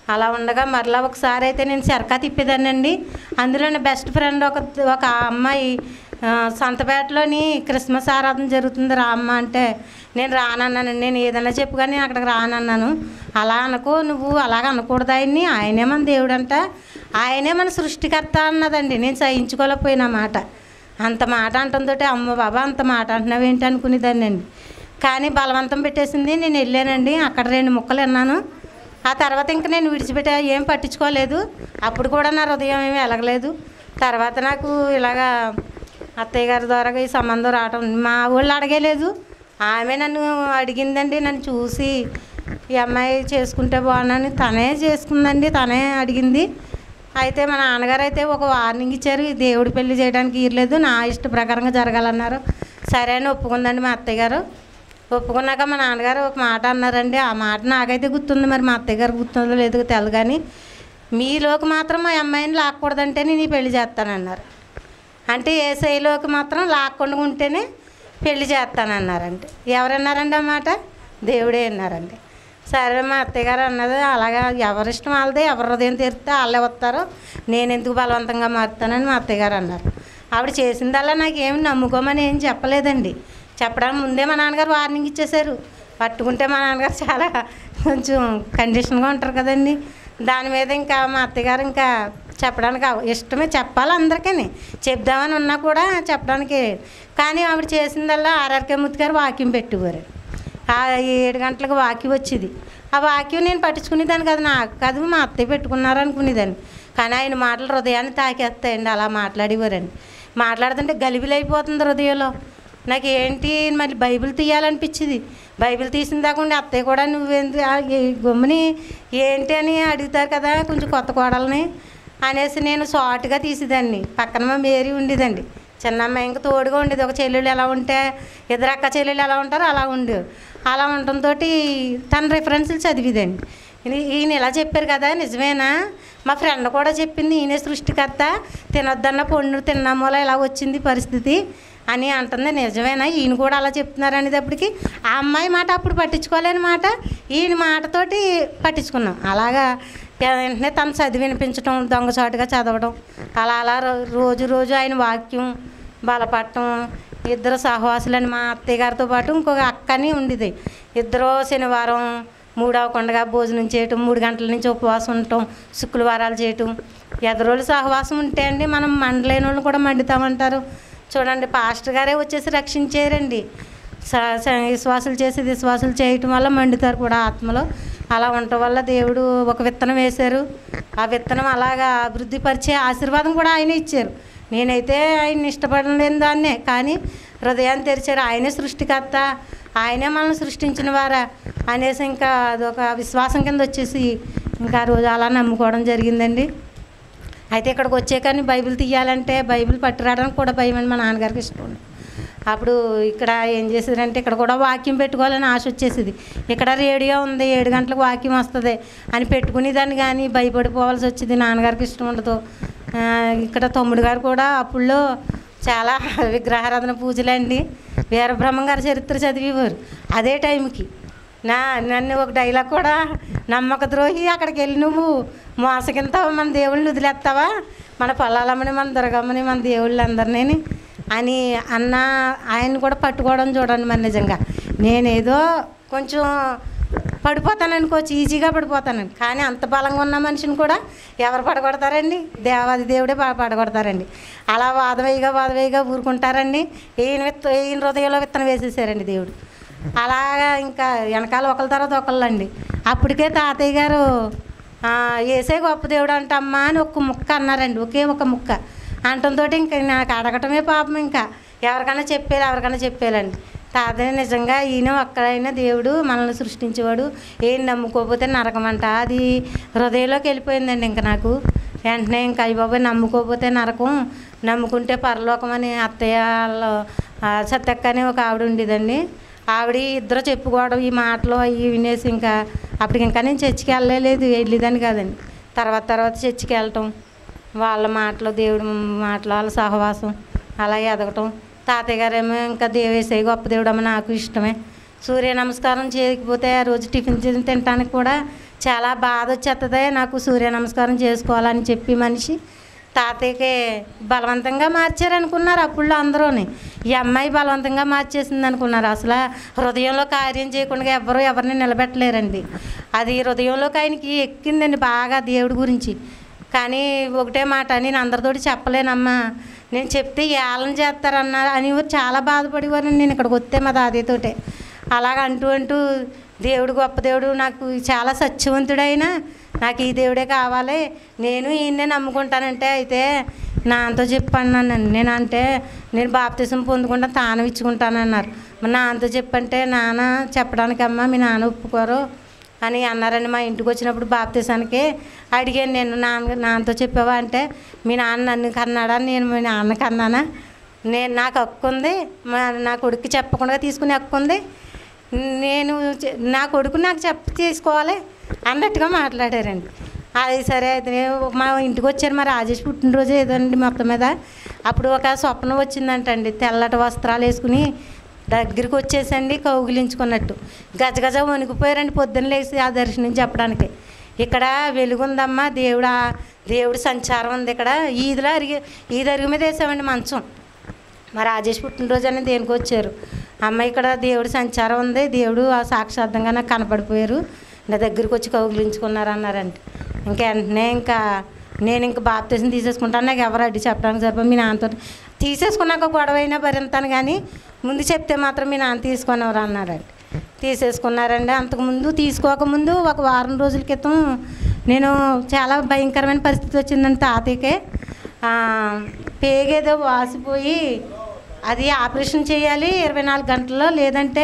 అలా ఉండగా మరలా ఒకసారి అయితే నేను సరకా తిప్పేదానండి అందులో నా బెస్ట్ ఫ్రెండ్ ఒక ఒక అమ్మాయి ఆ, సంతపేటలోని క్రిస్మస్ ఆరాధన జరుగుతుంది రా అమ్మ అంటే నేను రానన్నానండి నేను ఏదైనా చెప్పు కానీ నేను అక్కడికి రానన్నాను అలా అనుకో నువ్వు అలాగ అనకూడదు ఆయన్ని ఆయనే మన దేవుడు అంట ఆయనే మన సృష్టికర్త అన్నదండి నేను సహించుకోలేకపోయిన మాట అంత మాట అంటుందో అమ్మ బాబా అంత మాట అంటున్నావు ఏంటి అనుకునేదాన్ని అండి కానీ బలవంతం పెట్టేసింది నేను వెళ్ళానండి అక్కడ రెండు ముక్కలు విన్నాను ఆ తర్వాత ఇంకా నేను విడిచిపెట్టా ఏం పట్టించుకోలేదు అప్పుడు కూడా నా హృదయం ఏమీ వెలగలేదు తర్వాత నాకు ఇలాగా అత్తయ్య గారి ద్వారా ఈ సంబంధం రావటం మా వాళ్ళు అడగలేదు ఆమె నన్ను అడిగిందండి నన్ను చూసి ఈ అమ్మాయి చేసుకుంటే బాగున్నాను తనే చేసుకుందండి తనే అడిగింది అయితే మా నాన్నగారు అయితే ఒక వార్నింగ్ ఇచ్చారు ఈ దేవుడి పెళ్లి చేయడానికి ఇరలేదు నా ఇష్ట ప్రకారంగా జరగాలన్నారు సరే అని ఒప్పుకుందండి మా అత్తయ్య గారు ఒప్పుకున్నాక మా నాన్నగారు ఒక మాట అన్నారండి ఆ మాట నాకైతే గుర్తుంది మరి మా అత్తయ్య గారు గుర్తుందో లేదో తెలు కానీ మీలోకి మాత్రం మా అమ్మాయిని లాక్కూడదంటే నేను ఈ పెళ్లి చేస్తానన్నారు అంటే ఏ శైలిలోకి మాత్రం లాక్కుండా ఉంటేనే పెళ్లి చేస్తానన్నారండి ఎవరన్నారండి ఆ మాట దేవుడే అన్నారండి సరే మా అత్తయ్య గారు అన్నది అలాగా ఎవరిష్టం వాళ్ళదే ఎవరి హృదయం తీరితే వాళ్ళే వస్తారు నేను ఎందుకు బలవంతంగా మారుతానని మా అత్తయ్య గారు అన్నారు ఆవిడ చేసిందల్లా నాకు ఏమి నమ్ముకోమని ఏం చెప్పలేదండి చెప్పడానికి ముందే మా నాన్నగారు వార్నింగ్ ఇచ్చేశారు పట్టుకుంటే మా నాన్నగారు చాలా కొంచెం కండిషన్గా ఉంటారు కదండి దాని మీద ఇంకా మా అత్తగారు ఇంకా చెప్పడానికి అవ- ఇష్టమే చెప్పాలి అందరికీ చెప్దామని ఉన్నా కూడా చెప్పడానికి కానీ ఆవిడ చేసిందల్లా ఆర్ఆర్కే మూర్తి గారు వాక్యం పెట్టేవారు ఆ ఏడు గంటలకు వాక్యం వచ్చేది ఆ వాక్యం నేను పట్టించుకునేదాన్ని కాదు నాకు కాదు మా అత్తయ్య పెట్టుకున్నారు అనుకునేదాన్ని కానీ ఆయన మాటలు హృదయాన్ని తాకేస్తాయండి అలా మాట్లాడేవారండి మాట్లాడుతుంటే గలిబిలైపోతుంది హృదయంలో నాకు ఏంటి మళ్ళీ బైబిల్ తీయాలనిపించింది బైబిల్ తీసిన దాకుండా అత్తయ్య కూడా నువ్వేంటి ఆ ఏ- గమ్ముని ఏంటి అని అడుగుతారు కదా కొంచెం కొత్త కోడల్ని అనేసి నేను షార్ట్గా తీసేదాన్ని పక్కన మా మేరీ ఉండేదండి చిన్నమ్మాయి ఇంకా తోడుగా ఉండేది ఒక చెల్లెళ్ళు ఎలా ఉంటే ఇద్దరు అక్క చెల్లెళ్ళు ఎలా ఉంటారో అలా ఉండేవి అలా ఉండటంతో తన రిఫరెన్స్లు చదివిదండి ఇది- ఈయన ఇలా చెప్పారు కదా నిజమేనా మా ఫ్రెండ్ కూడా చెప్పింది ఈయనే సృష్టికర్త తినొద్దన్న పొన్ను తిన్నామూల ఇలా వచ్చింది పరిస్థితి అని అంటుంది నిజమేనా ఈయన కూడా అలా చెప్తున్నారు అనేటప్పటికి ఆ అమ్మాయి మాట అప్పుడు పట్టించుకోలేని మాట ఈయన మాటతోటి పట్టించుకున్నాం అలాగా వెంటనే తను చదివి వినిపించడం దొంగచాటుగా చదవడం అలా అలా రో- రోజు రోజు ఆయన వాక్యం బలపడటం ఇద్దరు సహవాసులని మా అత్తయ్య గారితో పాటు ఇంకొక అక్కని ఉండేది ఇద్దరు శనివారం మూడవకుండగా భోజనం చేయటం మూడు గంటల నుంచి ఉపవాసం ఉండటం శుక్రవారాలు చేయటం ఎదరోళ్ళు సహవాసం ఉంటే అండి మనం మండలేని వాళ్ళు కూడా మండుతామంటారు చూడండి పాస్టర్ గారే వచ్చేసి రక్షించారండి స- స- విశ్వాసాలు చేసి విశ్వాసాలు చేయటం వల్ల మండుతారు కూడా ఆత్మలో అలా ఉండటం వల్ల దేవుడు ఒక విత్తనం వేశారు ఆ విత్తనం అలాగా అభివృద్ధి పరిచే ఆశీర్వాదం కూడా ఆయన ఇచ్చారు నేనైతే ఆయన్ని ఇష్టపడలేని దాన్నే కానీ హృదయాన్ని తెరిచారు ఆయనే సృష్టికర్త ఆయనే మనల్ని సృష్టించిన వారా అనేసి ఇంకా అదొక విశ్వాసం కింద వచ్చేసి ఇంకా ఆ రోజు అలా నమ్ముకోవడం జరిగిందండి అయితే ఇక్కడికి వచ్చే కానీ బైబిల్ తీయాలంటే బైబిల్ పట్టురావడానికి కూడా భయం అండి మా నాన్నగారికి ఇష్టం ఉండదు. అప్పుడు ఇక్కడ ఏం చేసేదంటే ఇక్కడ కూడా వాక్యం పెట్టుకోవాలని ఆశ వచ్చేసింది ఇక్కడ రేడియో ఉంది ఏడు గంటలకు వాక్యం వస్తుంది అని పెట్టుకునేదాన్ని కానీ భయపడిపోవాల్సి వచ్చేది నాన్నగారికి ఇష్టం ఉండదు ఆ, ఇక్కడ తమ్ముడు గారు కూడా అప్పుల్లో చాలా విగ్రహారాధన పూజలండి వీరబ్రహ్మం గారి చరిత్ర చదివేవారు అదే టైంకి నా నన్ను ఒక డైలాగ్ కూడా నమ్మక ద్రోహి అక్కడికి వెళ్ళి నువ్వు మోసగింతావా మన దేవుళ్ళని వదిలేస్తావా మన పొలాలమ్మని మన దుర్గమ్మని మన దేవుళ్ళు అందరినీ అని అన్న ఆయన కూడా పట్టుకోవడం చూడండి మరి నిజంగా నేనేదో కొంచెం పడిపోతాను అనుకోవచ్చు ఈజీగా పడిపోతానండి కానీ అంత బలంగా ఉన్న మనిషిని కూడా ఎవరు పడగొడతారండి దేవాది దేవుడే ప- పడగొడతారండి అలా వాదవేయిగా వాదవేయిగా ఊరుకుంటారండి ఈయన విత్త ఈయన హృదయంలో విత్తనం వేసేసారండి దేవుడు అలాగా ఇంకా వెనకాల ఒకళ్ళ తర్వాత ఒకళ్ళండి అప్పటికే తాతయ్య గారు "ఆ, ఏసే గొప్ప దేవుడు అంటమ్మా అని ఒక్క ముక్క అన్నారండి ఒకే ఒక ముక్క అంటంతో ఇంకా నాకు అడగటమే పాపం ఇంకా ఎవరికైనా చెప్పేది ఎవరికైనా చెప్పేయాలండి తాతయ్య నిజంగా ఈయన ఒక్కడైనా దేవుడు మనల్ని సృష్టించేవాడు ఏం నమ్ముకోకపోతే నరకమంట అది హృదయంలోకి వెళ్ళిపోయిందండి ఇంకా నాకు వెంటనే ఇంకా అయ్య బాబాయ్ నమ్ముకోకపోతే నరకం నమ్ముకుంటే పరలోకం అని అత్తయ్య వాళ్ళ, ఆ, సత్తక్క అని ఒక ఆవిడ ఉండేదండి ఆవిడ ఇద్దరు చెప్పుకోవడం ఈ మాటలు అవి వినేసి ఇంకా అప్పటికి ఇంకా నేను చర్చికి వెళ్ళలేదు వెళ్ళేదాన్ని కాదండి తర్వాత తర్వాత చర్చికి వెళ్ళటం వాళ్ళ మాటలు దేవుడి మాటలు వాళ్ళ సహవాసం అలా ఎదగటం తాతయ్య గారేమో ఇంకా దేవేసే గొప్ప దేవుడు అమ్మ నాకు ఇష్టమే సూర్య నమస్కారం చేయకపోతే ఆ రోజు టిఫిన్ తిని తినటానికి కూడా చాలా బాధ వచ్చేస్తుంది నాకు సూర్య నమస్కారం చేసుకోవాలని చెప్పి మనిషి తాతయ్యకి బలవంతంగా మార్చారనుకున్నారు అప్పుడు అందరూని ఈ అమ్మాయి బలవంతంగా మార్చేసింది అనుకున్నారు అసలు హృదయంలో కార్యం చేయకుండా ఎవరు ఎవరిని నిలబెట్టలేరండి అది హృదయంలోకి ఆయనకి ఎక్కిందండి బాగా దేవుడి గురించి కానీ ఒకటే మాట నేను అందరితోటి చెప్పలేనమ్మా నేను చెప్తే ఏళ్ళని చేస్తారన్నారు అని చాలా బాధపడేవారు నేను ఇక్కడికి వస్తే మా దాదయ్యతోటే అలాగ అంటూ అంటూ దేవుడు గొప్ప దేవుడు నాకు చాలా సత్యవంతుడైన నాకు ఈ దేవుడే కావాలి నేను ఈయన్నే నమ్ముకుంటానంటే అయితే నాన్నతో చెప్పన్నానండి నేను అంటే నేను బాప్తిజం పొందుకుంటా తాను ఇచ్చుకుంటానన్నారు మరి నాన్నతో చెప్పంటే నాన్న చెప్పడానికమ్మా మీ నాన్న ఒప్పుకోరు అని అన్నారండి మా ఇంటికి వచ్చినప్పుడు బాప్తీసానికి అడిగాను నేను నాన్న నాన్నతో చెప్పావా అంటే మీ నాన్న నన్ను కన్నాడా నేను మీ నాన్న కన్నానా నేను నాకు హక్కు ఉంది మా నా కొడుక్కి చెప్పకుండా తీసుకునే హక్కు ఉంది నేను చె- నా కొడుకు నాకు చెప్ప తీసుకోవాలి అన్నట్టుగా మాట్లాడారండి అది సరే అయితే మా ఇంటికి వచ్చారు మా రాజేష్ పుట్టినరోజు ఏదండి మొత్తం మీద అప్పుడు ఒక స్వప్నం వచ్చిందంటండి తెల్లటి వస్త్రాలు వేసుకుని దగ్గరికి వచ్చేసండి కౌగిలించుకున్నట్టు గజగజ వణికిపోయారండి పొద్దున్న లేచి ఆ దర్శనం చెప్పడానికి ఇక్కడ వెలుగుందమ్మా దేవుడా దేవుడి సంచారం ఉంది ఇక్కడ ఈదిలో అరిగి ఈది అరుగు మీద వేసామండి మంచం మా రాజేష్ పుట్టినరోజు అని దేనికి వచ్చారు అమ్మ ఇక్కడ దేవుడి సంచారం ఉంది దేవుడు ఆ సాక్షాత్తంగా నాకు కనపడిపోయారు నా దగ్గరికి వచ్చి కౌగిలించుకున్నారు అన్నారంట ఇంకా వెంటనే ఇంకా నేను ఇంకా బాప్తీసం తీసేసుకుంటాను నాకు ఎవరు అడ్డు చెప్పడానికి సరిపో మీ నాన్నతో తీసేసుకున్నాక గొడవ అయినా భరింతాను కానీ ముందు చెప్తే మాత్రం మీ నాన్న తీసుకునేవారు అన్నారండి తీసేసుకున్నారండి అంతకుముందు తీసుకోకముందు ఒక వారం రోజుల క్రితం నేను చాలా భయంకరమైన పరిస్థితి వచ్చిందండి తాతయ్యకే ఆ, పేగేదో వాసిపోయి అది ఆపరేషన్ చేయాలి ఇరవై నాలుగు గంటల్లో లేదంటే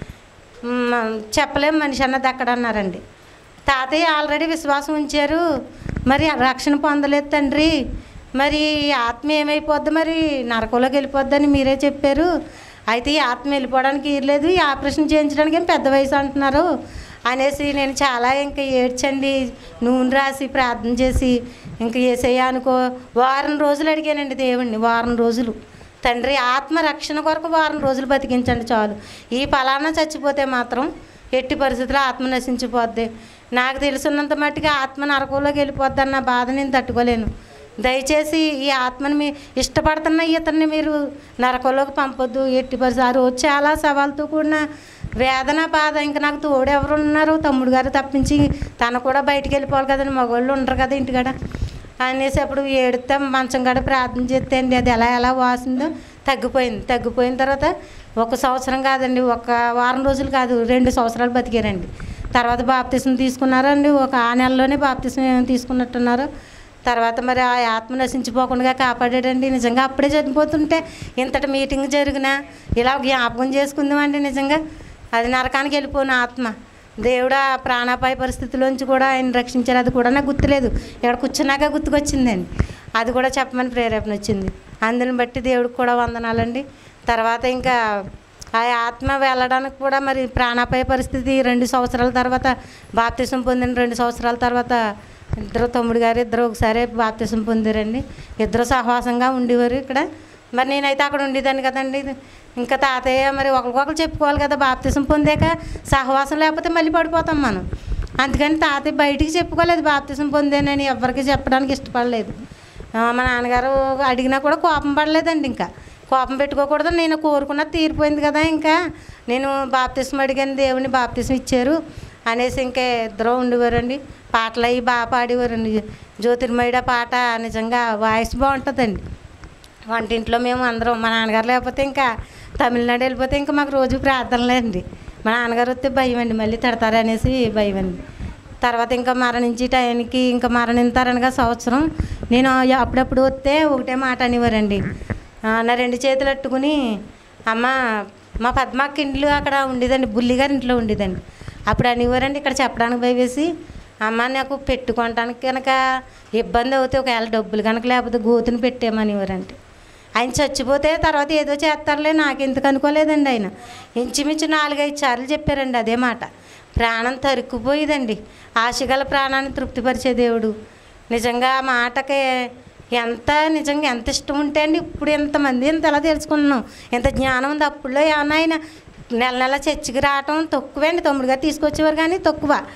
మ్, చెప్పలేం మనిషి అన్నది అక్కడ అన్నారండి తాతయ్య ఆల్రెడీ విశ్వాసం ఉంచారు మరి రక్షణ పొందలేదు తండ్రి మరి ఈ ఆత్మ ఏమైపోద్ది మరి నరకంలోకి వెళ్ళిపోద్దని మీరే చెప్పారు అయితే ఈ ఆత్మ వెళ్ళిపోవడానికి లేదు ఈ ఆపరేషన్ చేయించడానికి ఏం పెద్ద వయసు అంటున్నారు అనేసి నేను చాలా ఇంకా ఏడ్చండి నూనె రాసి ప్రార్థన చేసి ఇంక ఏసయ్య అనుకో వారం రోజులు అడిగానండి దేవుణ్ణి వారం రోజులు తండ్రి ఆత్మ రక్షణ కొరకు వారం రోజులు బతికించండి చాలు ఈ ఫలానా చచ్చిపోతే మాత్రం ఎట్టి పరిస్థితుల్లో ఆత్మ నశించిపోద్ది నాకు తెలుసున్నంత మట్టుగా ఆత్మ నరకంలోకి వెళ్ళిపోద్ది అన్న బాధ నేను తట్టుకోలేను దయచేసి ఈ ఆత్మని మీ ఇష్టపడుతున్న ఇతన్ని మీరు నరకంలోకి పంపొద్దు ఎట్టి పరిస్థితి ఆ రోజు చాలా సవాల్తో కూడిన వేదన బాధ ఇంకా నాకు తోడు ఎవరు ఉన్నారు తమ్ముడు గారు తప్పించి తను కూడా బయటికి వెళ్ళిపోవాలి కదండి మగవాళ్ళు ఉండరు కదా ఇంటికాడ అనేసి అప్పుడు ఏడితే మంచం కాడ ప్రార్థన చేస్తే అండి అది ఎలా ఎలా వాసిందో తగ్గిపోయింది తగ్గిపోయిన తర్వాత ఒక సంవత్సరం కాదండి ఒక వారం రోజులు కాదు రెండు సంవత్సరాలు బతికారండి తర్వాత బాప్తిసం తీసుకున్నారండి ఒక ఆ నెలలోనే బాప్తిసం తీసుకున్నట్టున్నారు తర్వాత మరి ఆ ఆత్మ నశించిపోకుండా కాపాడాడండి నిజంగా అప్పుడే చనిపోతుంటే ఇంతటి మీటింగ్ జరిగినా ఇలా జ్ఞాపకం చేసుకుందామండి నిజంగా అది నరకానికి వెళ్ళిపోయిన ఆత్మ దేవుడు ఆ ప్రాణాపాయ పరిస్థితిలోంచి కూడా ఆయన రక్షించారు అది కూడా నాకు గుర్తులేదు ఇక్కడ కూర్చున్నాక గుర్తుకొచ్చిందండి అది కూడా చెప్పమని ప్రేరేపణ వచ్చింది అందుని బట్టి దేవుడికి కూడా వందనాలండి తర్వాత ఇంకా ఆ ఆత్మ వెళ్ళడానికి కూడా మరి ప్రాణాపాయ పరిస్థితి రెండు సంవత్సరాల తర్వాత బాప్తిసం పొందిన రెండు సంవత్సరాల తర్వాత ఇద్దరు తమ్ముడు గారు ఇద్దరు ఒకసారి బాప్తిసం పొందారండి ఇద్దరు సహవాసంగా ఉండేవారు ఇక్కడ మరి నేనైతే అక్కడ ఉండేదాన్ని కదండి ఇంకా తాతయ్య మరి ఒకరికొకరు చెప్పుకోవాలి కదా బాప్తిసం పొందాక సహవాసం లేకపోతే మళ్ళీ పడిపోతాం మనం అందుకని తాతయ్య బయటికి చెప్పుకోలేదు బాప్తిసం పొందానని ఎవరికి చెప్పడానికి ఇష్టపడలేదు ఆ, మా నాన్నగారు అడిగినా కూడా కోపం పడలేదండి ఇంకా కోపం పెట్టుకోకూడదు నేను కోరుకున్నది తీరిపోయింది కదా ఇంకా నేను బాప్తిసం అడిగాను దేవుని బాప్తిసం ఇచ్చారు అనేసి ఇంకా ఇద్దరు ఉండేవారండి పాటలు అవి బాగా పాడేవారండి జ్యోతిర్మయుడ పాట నిజంగా వాయిస్ బాగుంటుందండి వంటింట్లో మేము అందరం మా నాన్నగారు లేకపోతే ఇంకా తమిళనాడు వెళ్ళిపోతే ఇంకా మాకు రోజు ప్రార్థనలేండి మా నాన్నగారు వస్తే భయం అండి మళ్ళీ తిడతారు అనేసి భయం అండి తర్వాత ఇంకా మరణించి టైంకి ఇంకా మరణింతారనగా సంవత్సరం నేను అప్పుడప్పుడు వస్తే ఒకటే మాట అనేవారండి ఆ, నా రెండు చేతులు అట్టుకుని అమ్మ మా పద్మాక్క ఇంట్లో అక్కడ ఉండేదండి బుల్లిగారి ఇంట్లో ఉండేదండి అప్పుడు అనేవారండి ఇక్కడ చెప్పడానికి భయవేసి అమ్మ నాకు పెట్టుకోవటానికి కనుక ఇబ్బంది అవుతే ఒకవేళ డబ్బులు కనుక లేకపోతే గోతుని పెట్టేమనేవారండి ఆయన చచ్చిపోతే తర్వాత ఏదో చేస్తారులే నాకు ఎందుకు అనుకోలేదండి ఆయన ఇంచుమించు నాలుగైదు సార్లు చెప్పారండి అదే మాట ప్రాణం తరుక్కుపోయేదండి ఆశగల ప్రాణాన్ని తృప్తిపరిచే దేవుడు నిజంగా ఆ మాటకి ఎంత నిజంగా ఎంత ఇష్టం ఉంటే అండి ఇప్పుడు ఎంతమంది ఎంత ఎలా తెలుసుకున్నాం ఎంత జ్ఞానం ఉంది అప్పుడులో ఏమన్నా ఆయన నెల నెల చర్చికి రావటం తక్కువే అండి తమ్ముడుగా తీసుకొచ్చేవారు కానీ తక్కువ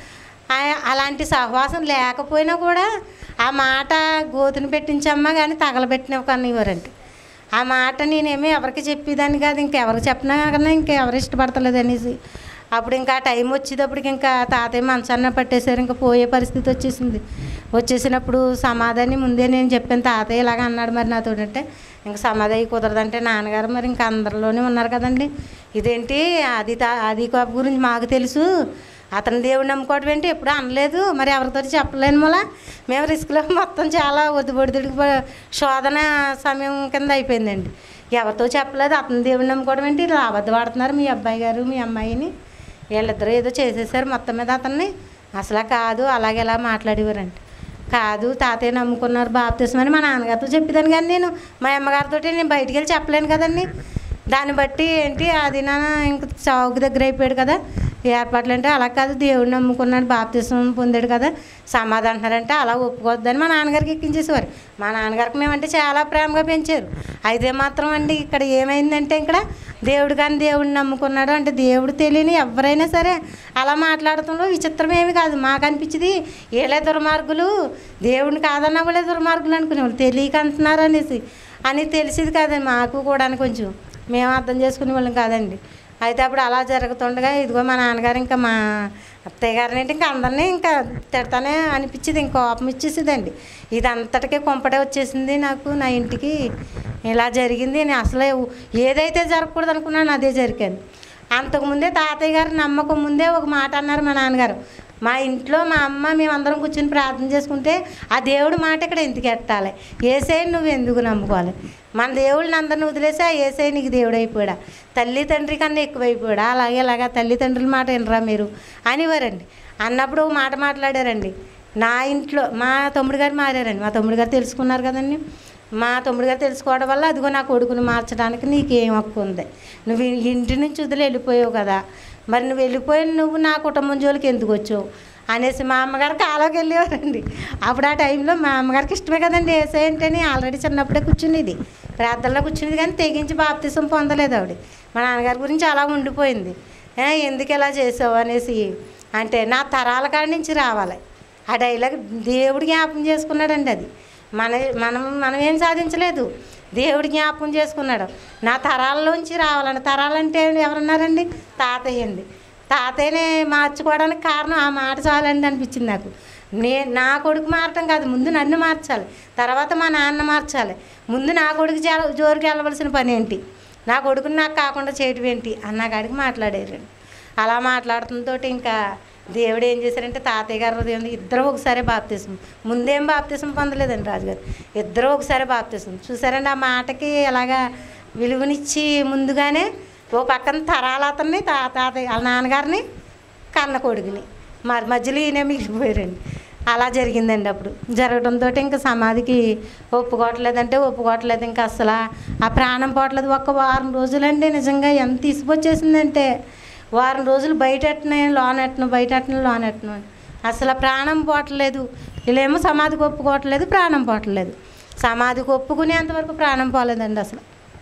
ఆ- అలాంటి సహవాసం లేకపోయినా కూడా ఆ మాట గోతుని పెట్టించమ్మా కానీ తగలబెట్టినవి కనివ్వరండి ఆ మాట నేనేమీ ఎవరికి చెప్పేదాన్ని కాదు ఇంకెవరికి చెప్పినా కన్నా ఇంకెవరు ఇష్టపడతలేదు అనేసి అప్పుడు ఇంకా ఆ టైం వచ్చేటప్పటికి ఇంకా తాతయ్య మంచాన్న పట్టేశారు ఇంకా పోయే పరిస్థితి వచ్చేసింది వచ్చేసినప్పుడు సమాధానం ముందే నేను చెప్పాను తాతయ్య ఇలాగ అన్నాడు మరి నాతో అంటే ఇంకా సమాధానం కుదరదంటే నాన్నగారు మరి ఇంకా అందరిలోనే ఉన్నారు కదండి ఇదేంటి అది తా అది కాపు గురించి మాకు తెలుసు అతని దేవుడు నమ్ముకోవడం ఏంటి ఎప్పుడు అనలేదు మరి ఎవరితో చెప్పలేను మళ్ళా మేము రిస్క్లో మొత్తం చాలా ఒద్దుబొడిదిడికి శోధన సమయం కింద అయిపోయిందండి ఎవరితో చెప్పలేదు అతని దేవుడు నమ్ముకోవడం ఏంటి ఇలా అబద్ధం ఆడుతున్నారు మీ అబ్బాయి గారు మీ అమ్మాయిని వీళ్ళిద్దరూ ఏదో చేసేసారు మొత్తం మీద అతన్ని అసలు కాదు అలాగే ఎలా మాట్లాడేవారండి కాదు తాతయ్య నమ్ముకున్నారు బాప్తిస్మని మా నాన్నగారితో చెప్పేదాన్ని కానీ నేను మా అమ్మగారితో నేను బయటికి వెళ్ళి చెప్పలేను కదండి దాన్ని బట్టి ఏంటి అది నా ఇంక చౌక్ దగ్గర అయిపోయాడు కదా ఏర్పాట్లు అంటే అలా కాదు దేవుడు నమ్ముకున్నాడు బాప్తిసం పొందాడు కదా సమాధానం అంటున్నారంటే అలా ఒప్పుకోవద్దని మా నాన్నగారికి ఎక్కించేసేవారు మా నాన్నగారికి మేమంటే చాలా ప్రేమగా పెంచారు అయితే మాత్రం అండి ఇక్కడ ఏమైందంటే ఇక్కడ దేవుడు కానీ దేవుడిని నమ్ముకున్నాడు అంటే దేవుడు తెలియని ఎవరైనా సరే అలా మాట్లాడుతుండో విచిత్రం ఏమి కాదు మాకు అనిపించింది ఏలే దుర్మార్గులు దేవుడిని కాదన్నా వాళ్ళే దుర్మార్గులు అనుకునేవాళ్ళు తెలియక అంటున్నారు అనేసి అని తెలిసింది కాదండి మాకు కూడా కొంచెం మేము అర్థం చేసుకునే వాళ్ళం కాదండి అయితే అప్పుడు అలా జరుగుతుండగా ఇదిగో మా నాన్నగారు ఇంకా మా అత్తయ్య గారిని ఏంటి ఇంకా అందరినీ ఇంకా తిడతానే అనిపించింది ఇంకా కోపం ఇచ్చేసిందండి ఇది అంతటికే కొంపటే వచ్చేసింది నాకు నా ఇంటికి ఇలా జరిగింది నేను అసలే ఊ- ఏదైతే జరగకూడదు అనుకున్నాను అదే జరిగింది అంతకుముందే తాతయ్య గారు నమ్మకం ముందే ఒక మాట అన్నారు మా నాన్నగారు మా ఇంట్లో మా అమ్మ మేమందరం కూర్చొని ప్రార్థన చేసుకుంటే ఆ దేవుడి మాట ఇక్కడ ఎందుకు ఎట్టాలి ఏసై నువ్వు ఎందుకు నమ్ముకోవాలి మన దేవుళ్ళని అందరిని వదిలేసి ఆ ఏసై నీకు దేవుడు అయిపోయాడా తల్లి తండ్రి కన్నా ఎక్కువైపోయాడా అలాగే ఇలాగా తల్లి తండ్రుల మాట వినరా మీరు అనివారండి అన్నప్పుడు ఒక మాట మాట్లాడారండి నా ఇంట్లో మా తమ్ముడు గారు మారారండి మా తమ్ముడు గారు తెలుసుకున్నారు కదండి మా తమ్ముడు గారు తెలుసుకోవడం వల్ల అదిగో నా కొడుకుని మార్చడానికి నీకేం హక్కు ఉంది నువ్వు ఈ ఇంటి నుంచి వదిలి వెళ్ళిపోయావు కదా మరి నువ్వు వెళ్ళిపోయి నువ్వు నా కుటుంబం జోలికి ఎందుకు వచ్చావు అనేసి మా అమ్మగారు కాలోకి వెళ్ళేవారండి అప్పుడు ఆ టైంలో మా అమ్మగారికి ఇష్టమే కదండి ఏసై అంటేనే ఆల్రెడీ చిన్నప్పుడే కూర్చునేది ప్రార్థనలో కూర్చునేది కానీ తెగించి బాప్తిసం పొందలేదు ఆవిడ మా నాన్నగారి గురించి అలా ఉండిపోయింది "ఏ, ఎందుకు ఇలా చేసావు అనేసి అంటే నా తరాల కాడి నుంచి రావాలి ఆ డైలాగ్ దేవుడు జ్ఞాపకం చేసుకున్నాడండి అది మన మనం మనం ఏం సాధించలేదు దేవుడు జ్ఞాపకం చేసుకున్నాడు నా తరాల్లోంచి రావాలండి తరాలంటే ఎవరున్నారండి తాతయ్య అండి తాతయ్యని మార్చుకోవడానికి కారణం ఆ మాట చాలండి అనిపించింది నాకు నే నా కొడుకు మారటం కాదు ముందు నన్ను మార్చాలి తర్వాత మా నాన్న మార్చాలి ముందు నా కొడుకు జా- జోలికి వెళ్ళవలసిన పని ఏంటి నా కొడుకుని నాకు కాకుండా చేయటం ఏంటి అన్న కాడికి మాట్లాడారండి అలా మాట్లాడుతుంతో ఇంకా దేవుడు ఏం చేశారంటే తాతయ్య గారు హృదయం ఇద్దరు ఒకసారి బాప్తీసం ముందేం బాప్తీసం పొందలేదండి రాజుగారు ఇద్దరు ఒకసారి బాప్తీసం చూసారండి ఆ మాటకి అలాగా విలువనిచ్చి ముందుగానే ఓ పక్కన తరాల అతన్ని తా తాతయ్య వాళ్ళ నాన్నగారిని కన్న కొడుకుని మరి మధ్యలో ఈయన మిగిలిపోయారండి అలా జరిగిందండి అప్పుడు జరగడంతో ఇంకా సమాధికి ఒప్పుకోవట్లేదంటే ఒప్పుకోవట్లేదు ఇంకా అసలు ఆ ప్రాణం పోవట్లేదు ఒక్క వారం రోజులండి నిజంగా ఎంత తీసుకొచ్చేసిందంటే వారం రోజులు బయట ఎట్టనే లోన్ ఎట్టను బయట ఎట్టను లోన్ ఎట్టను అని. అసలు ఆ ప్రాణం పోవట్లేదు వీళ్ళేమో సమాధికి ఒప్పుకోవట్లేదు ప్రాణం పోవట్లేదు సమాధికి ఒప్పుకునేంతవరకు ప్రాణం పోలేదండి అసలు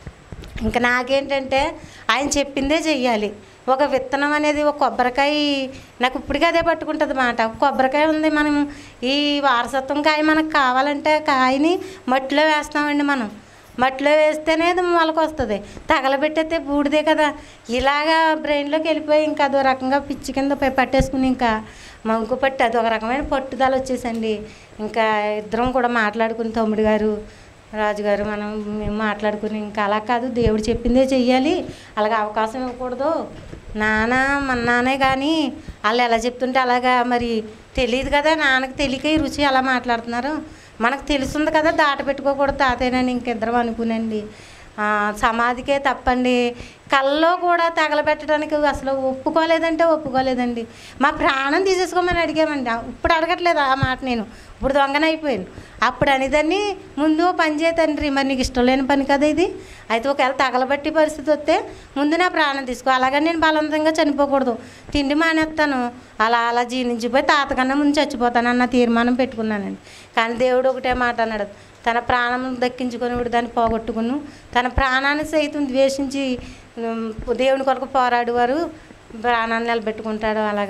ఇంకా నాకేంటంటే ఆయన చెప్పిందే చెయ్యాలి ఒక విత్తనం అనేది ఒక కొబ్బరికాయ నాకు ఇప్పటికీ అదే పట్టుకుంటుంది మాట కొబ్బరికాయ ఉంది మనం ఈ వారసత్వం కాయ మనకు కావాలంటే ఆ కాయని మట్టిలో వేస్తామండి మనం మట్టిలో వేస్తేనే అది మొలక వస్తుంది తగలబెట్టేస్తే బూడిదే కదా ఇలాగా బ్రెయిన్లోకి వెళ్ళిపోయి ఇంకా అదో రకంగా పిచ్చి కింద పై- పట్టేసుకుని ఇంకా మంకు పట్టి అది ఒక రకమైన పట్టుదల వచ్చేసండి ఇంకా ఇద్దరం కూడా మాట్లాడుకుని తమ్ముడు గారు రాజుగారు మనం మేము మాట్లాడుకుని ఇంకా అలా కాదు దేవుడు చెప్పిందే చెయ్యాలి అలాగ అవకాశం ఇవ్వకూడదు నాన్న మన నాన్నే కానీ వాళ్ళు ఎలా చెప్తుంటే అలాగా మరి తెలియదు కదా నాన్నకి తెలియక ఈ రుచి అలా మాట్లాడుతున్నారు మనకు తెలుస్తుంది కదా దాట పెట్టుకోకూడదు తాతయ్యనని ఇంకిద్దరం అనుకునండి ఆ, సమాధికే తప్పండి కల్లో కూడా తగలబెట్టడానికి అసలు ఒప్పుకోలేదంటే ఒప్పుకోలేదండి మా ప్రాణం తీసేసుకోమని అడిగామండి ఆ, ఇప్పుడు అడగట్లేదు ఆ మాట నేను ఇప్పుడు దొంగనైపోయాను అప్పుడు అనేదాన్ని ముందు ఓ పని చేయ తండ్రి మరి నీకు ఇష్టం లేని పని కదా ఇది అయితే ఒకవేళ తగలబెట్టి పరిస్థితి వస్తే ముందు నా ప్రాణం తీసుకో అలాగని నేను బలవంతంగా చనిపోకూడదు తిండి మానేస్తాను అలా అలా జీర్ణించిపోయి తాతకన్నా ముందు చచ్చిపోతానన్న తీర్మానం పెట్టుకున్నానండి కానీ దేవుడు ఒకటే మాట అన్నాడు తన ప్రాణం దక్కించుకొని వాడు దాన్ని పోగొట్టుకును తన ప్రాణాన్ని సైతం ద్వేషించి ఉమ్, దేవుని కొరకు పోరాడు వారు ప్రాణాన్ని నిలబెట్టుకుంటాడు అలాగా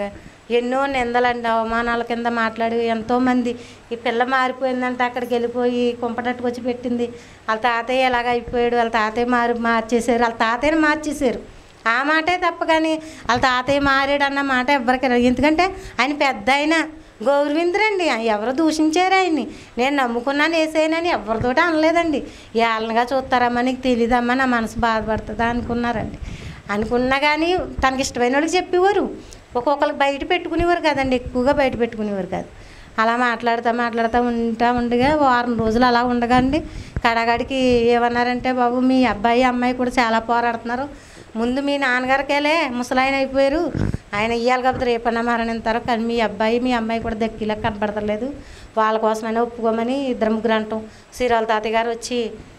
ఎన్నో నిందలండి అవమానాల కింద మాట్లాడి ఎంతోమంది ఈ పిల్ల మారిపోయిందంటే అక్కడికి వెళ్ళిపోయి కుంపటట్టుకు వచ్చి పెట్టింది వాళ్ళ తాతయ్య ఎలాగ అయిపోయాడు వాళ్ళ తాతయ్య మారి మార్చేశారు వాళ్ళ తాతయ్యని మార్చేశారు ఆ మాటే తప్ప కానీ వాళ్ళ తాతయ్య మారాడు అన్న మాట ఎవ్వరికి రాదు. ఎందుకంటే ఆయన పెద్ద ఆయన గౌరవిందరండి ఎవరు దూషించారు ఆయన్ని నేను నమ్ముకున్నాను వేసేయనని ఎవరితోటి అనలేదండి ఏళ్ళగా చూస్తారమ్మా నీకు తెలియదమ్మా నా మనసు బాధపడుతుందా అనుకున్నారండి అనుకున్నా కానీ తనకి ఇష్టమైన వాళ్ళకి చెప్పేవారు ఒక్కొక్కరికి బయట పెట్టుకునేవారు కదండి ఎక్కువగా బయట పెట్టుకునేవారు కాదు అలా మాట్లాడుతూ మాట్లాడుతూ ఉంటా ఉండగా వారం రోజులు అలా ఉండగాండి కడగడికి ఏమన్నారంటే బాబు మీ అబ్బాయి అమ్మాయి కూడా చాలా పోరాడుతున్నారు ముందు మీ నాన్నగారికేలే ముసలాయన అయిపోయారు ఆయన ఇయ్యాలి కాబట్టి రేపన్నా మరణిస్తారు కానీ మీ అబ్బాయి మీ అమ్మాయి కూడా దక్కిలా కనపడతలేదు వాళ్ళ కోసమైనా ఒప్పుకోమని ఇద్దరు ముగ్గురు అంటాం శ్రీరాల తాతయ్య గారు వచ్చి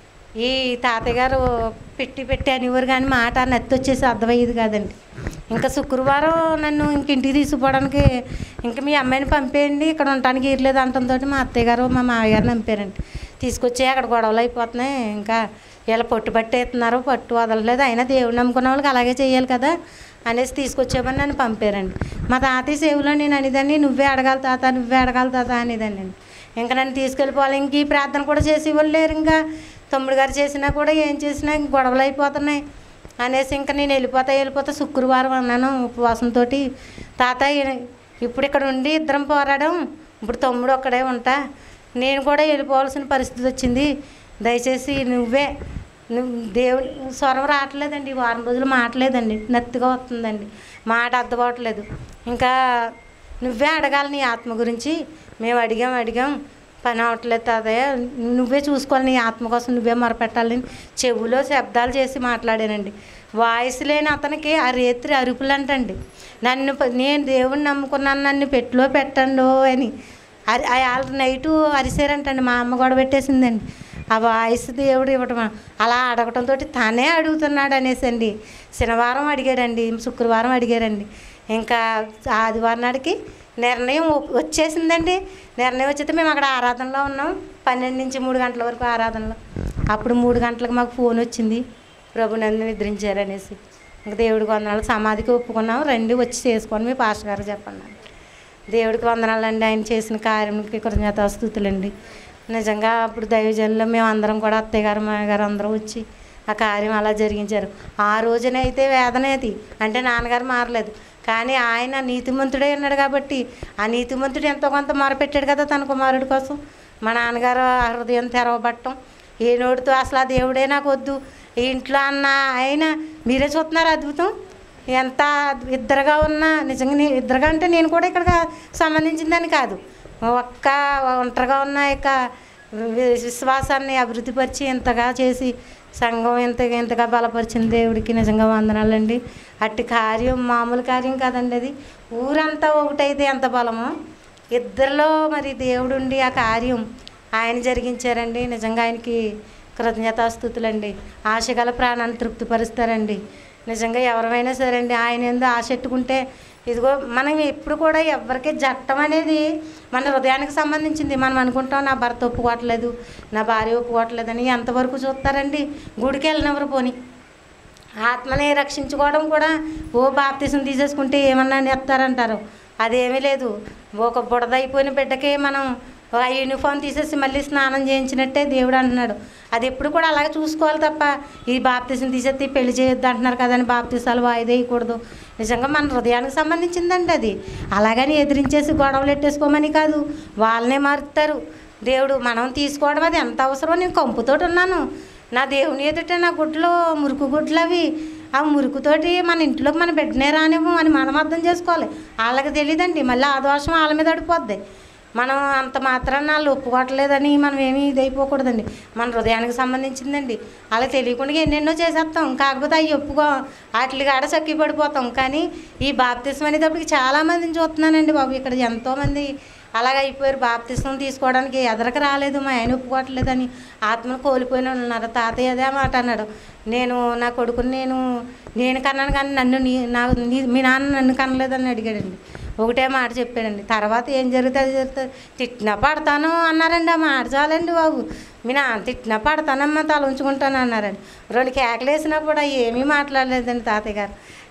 ఈ తాతయ్య గారు పెట్టి పెట్టి అనేవారు కానీ మాట నెత్తి వచ్చేసి అర్థమయ్యేది కాదండి ఇంకా శుక్రవారం నన్ను ఇంక ఇంటికి తీసుకుపోవడానికి ఇంకా మీ అమ్మాయిని పంపేయండి ఇక్కడ ఉండటానికి ఇరలేదు అంటంతో మా అత్తయ్య గారు మా మామయ్య గారిని పంపారండి తీసుకొచ్చి అక్కడ గొడవలు అయిపోతున్నాయి ఇంకా ఇలా పట్టు పట్టేస్తున్నారు పట్టు వదలలేదు అయినా దేవుడు నమ్ముకున్న వాళ్ళకి అలాగే చేయాలి కదా అనేసి తీసుకొచ్చామని నన్ను పంపారండి మా తాతయ్య సేవలో నేను అనేదాన్ని నువ్వే అడగాలి తాత నువ్వే అడగాలి తాత అనేదాన్ని నేను ఇంకా నన్ను తీసుకెళ్ళిపోవాలి ఇంక ఈ ప్రార్థన కూడా చేసేవాళ్ళు లేరు ఇంకా తమ్ముడు గారు చేసినా కూడా ఏం చేసినా ఇంక గొడవలు అయిపోతున్నాయి అనేసి ఇంకా నేను వెళ్ళిపోతా వెళ్ళిపోతా శుక్రవారం అన్నాను ఉపవాసంతో తాత ఇప్పుడు ఇక్కడ ఉండి ఇద్దరం పోరాడం ఇప్పుడు తమ్ముడు ఒక్కడే ఉంటా నేను కూడా వెళ్ళిపోవాల్సిన పరిస్థితి వచ్చింది దయచేసి నువ్వే నువ్వు దేవుడు స్వరం రావట్లేదండి ఈ వారం రోజులు మాట్లేదండి నత్తిగా వస్తుందండి మాట అర్థమవట్లేదు ఇంకా నువ్వే అడగాలి నీ ఆత్మ గురించి మేము అడిగాం అడిగాం పని అవట్లేదు తాతయ్య నువ్వే చూసుకోవాలి నీ ఆత్మ కోసం నువ్వే మొరపెట్టాలని చెవులో శబ్దాలు చేసి మాట్లాడానండి వాయిస్ లేని అతనికి ఆ రేత్రి అరుపులు అంటండి నన్ను ప- నేను దేవుణ్ణి నమ్ముకున్నాను నన్ను పెట్టిలో పెట్టండు అని అరి వాళ్ళు నైటు అరిసారంటండి మా అమ్మ గొడవ పెట్టేసిందండి ఆ వాయిస్ దేవుడు ఇవ్వటం అలా అడగటంతో తానే అడుగుతున్నాడు అనేసి అండి శనివారం అడిగాడండి శుక్రవారం అడిగారండి ఇంకా ఆదివారం నాడికి నిర్ణయం ఒప్- వచ్చేసిందండి నిర్ణయం వచ్చేస్తే మేము అక్కడ ఆరాధనలో ఉన్నాం పన్నెండు నుంచి మూడు గంటల వరకు ఆరాధనలో అప్పుడు మూడు గంటలకు మాకు ఫోన్ వచ్చింది ప్రభు నన్ను నిద్రించారు అనేసి ఇంకా దేవుడికి వందనాలు సమాధికి ఒప్పుకున్నాం రండి వచ్చి చేసుకొని మీ పాస్టర్ గారు చెప్పండి దేవుడికి వందనాలండి ఆయన చేసిన కార్యంకి కృతజ్ఞతాస్థుతులండి నిజంగా అప్పుడు దైవజనులు మేము అందరం కూడా అత్తయ్య గారు మా గారు అందరం వచ్చి ఆ కార్యం అలా జరిగించారు ఆ రోజునైతే వేదనేది అంటే నాన్నగారు మారలేదు కానీ ఆయన నీతిమంతుడే ఉన్నాడు కాబట్టి ఆ నీతిమంతుడు ఎంతో కొంత మొరపెట్టాడు కదా తన కుమారుడి కోసం మా నాన్నగారు ఆ హృదయం తెరవబట్టం ఏ నోటితో అసలు ఆ దేవుడే నాకు వద్దు ఈ ఇంట్లో అన్న ఆయన మీరే చూస్తున్నారు అద్భుతం ఎంత ఇద్దరుగా ఉన్నా నిజంగా నే- ఇద్దరుగా అంటే నేను కూడా ఇక్కడ సంబంధించిందని కాదు ఒక్క ఒంటరిగా ఉన్న యొక్క వి- విశ్వాసాన్ని అభివృద్ధిపరిచి ఇంతగా చేసి సంఘం ఇంత ఇంతగా బలపరిచిన దేవుడికి నిజంగా వందనాలండి అట్టి కార్యం మామూలు కార్యం కాదండి అది ఊరంతా ఒకటైతే ఎంత బలమో ఇద్దరిలో మరి దేవుడుండి ఆ కార్యం ఆయన జరిగించారండి నిజంగా ఆయనకి కృతజ్ఞతాస్థుతులండి ఆశగల ప్రాణాన్ని తృప్తిపరుస్తారండి నిజంగా ఎవరైనా సరే అండి ఆయన ఏందో ఆశ ఎట్టుకుంటే ఇదిగో మనం ఎప్పుడు కూడా ఎవరికి జట్టం అనేది మన హృదయానికి సంబంధించింది మనం అనుకుంటాం నా భర్త ఒప్పుకోవట్లేదు నా భార్య ఒప్పుకోవట్లేదు అని ఎంతవరకు చూస్తారండి గుడికి వెళ్ళినవరు పోని ఆత్మని రక్షించుకోవడం కూడా ఓ బాప్తీసం తీసేసుకుంటే ఏమన్నా నేస్తారంటారు అదేమీ లేదు ఒక బుడదైపోయిన బిడ్డకి మనం ఆ యూనిఫామ్ తీసేసి మళ్ళీ స్నానం చేయించినట్టే దేవుడు అంటున్నాడు అది ఎప్పుడు కూడా అలాగే చూసుకోవాలి తప్ప ఈ బాప్తీసం తీసేస్తే పెళ్లి చేయొద్దు అంటున్నారు కదని బాప్తీసాలు వాయిదా వేయకూడదు నిజంగా మన హృదయానికి సంబంధించిందండి అది అలాగని ఎదిరించేసి గొడవలు ఎట్టేసుకోమని కాదు వాళ్ళనే మారుతారు దేవుడు మనం తీసుకోవడం అది ఎంత అవసరమో నేను కంపుతోటి ఉన్నాను నా దేవుని ఎదుట నా గుడ్లు మురుకు గుడ్లు అవి ఆ మురుకుతోటి మన ఇంట్లోకి మన బిడ్డనే రానివ్వం అని మనం అర్థం చేసుకోవాలి వాళ్ళకి తెలియదండి మళ్ళీ ఆ దోషం వాళ్ళ మీద అడిపోద్ది మనం అంత మాత్రాన్ని వాళ్ళు ఒప్పుకోవట్లేదని మనం ఏమీ ఇదైపోకూడదండి మన హృదయానికి సంబంధించిందండి అలా తెలియకుండా ఎన్నెన్నో చేసేస్తాం కాకపోతే అవి ఒప్పుకో వాటికి ఆడ చక్కి పడిపోతాం కానీ ఈ బాప్తిసం అనేటప్పటికి చాలామందిని చూస్తున్నానండి బాబు ఇక్కడ ఎంతోమంది అలాగ అయిపోయారు బాప్తిసం తీసుకోవడానికి ఎదరకు రాలేదు మా ఆయన ఒప్పుకోవట్లేదని ఆత్మను కోల్పోయిన వాళ్ళు ఉన్నారు తాతయ్య అదే మాట అన్నాడు నేను నా కొడుకుని నేను నేను కన్నాను కానీ నన్ను నీ నా నీ- మీ నాన్న నన్ను కనలేదని అడిగాడండి ఒకటే మాట చెప్పాడండి తర్వాత ఏం జరుగుతుంది అది జరుగుతుంది తిట్టినా పడతాను అన్నారండి ఆ మాట చాలండి బాబు మీ నాన్న తిట్టినా పడతానమ్మా తల ఉంచుకుంటాను అన్నారండి రెండు కేకలు వేసినా కూడా ఏమీ మాట్లాడలేదండి తాతయ్య గారు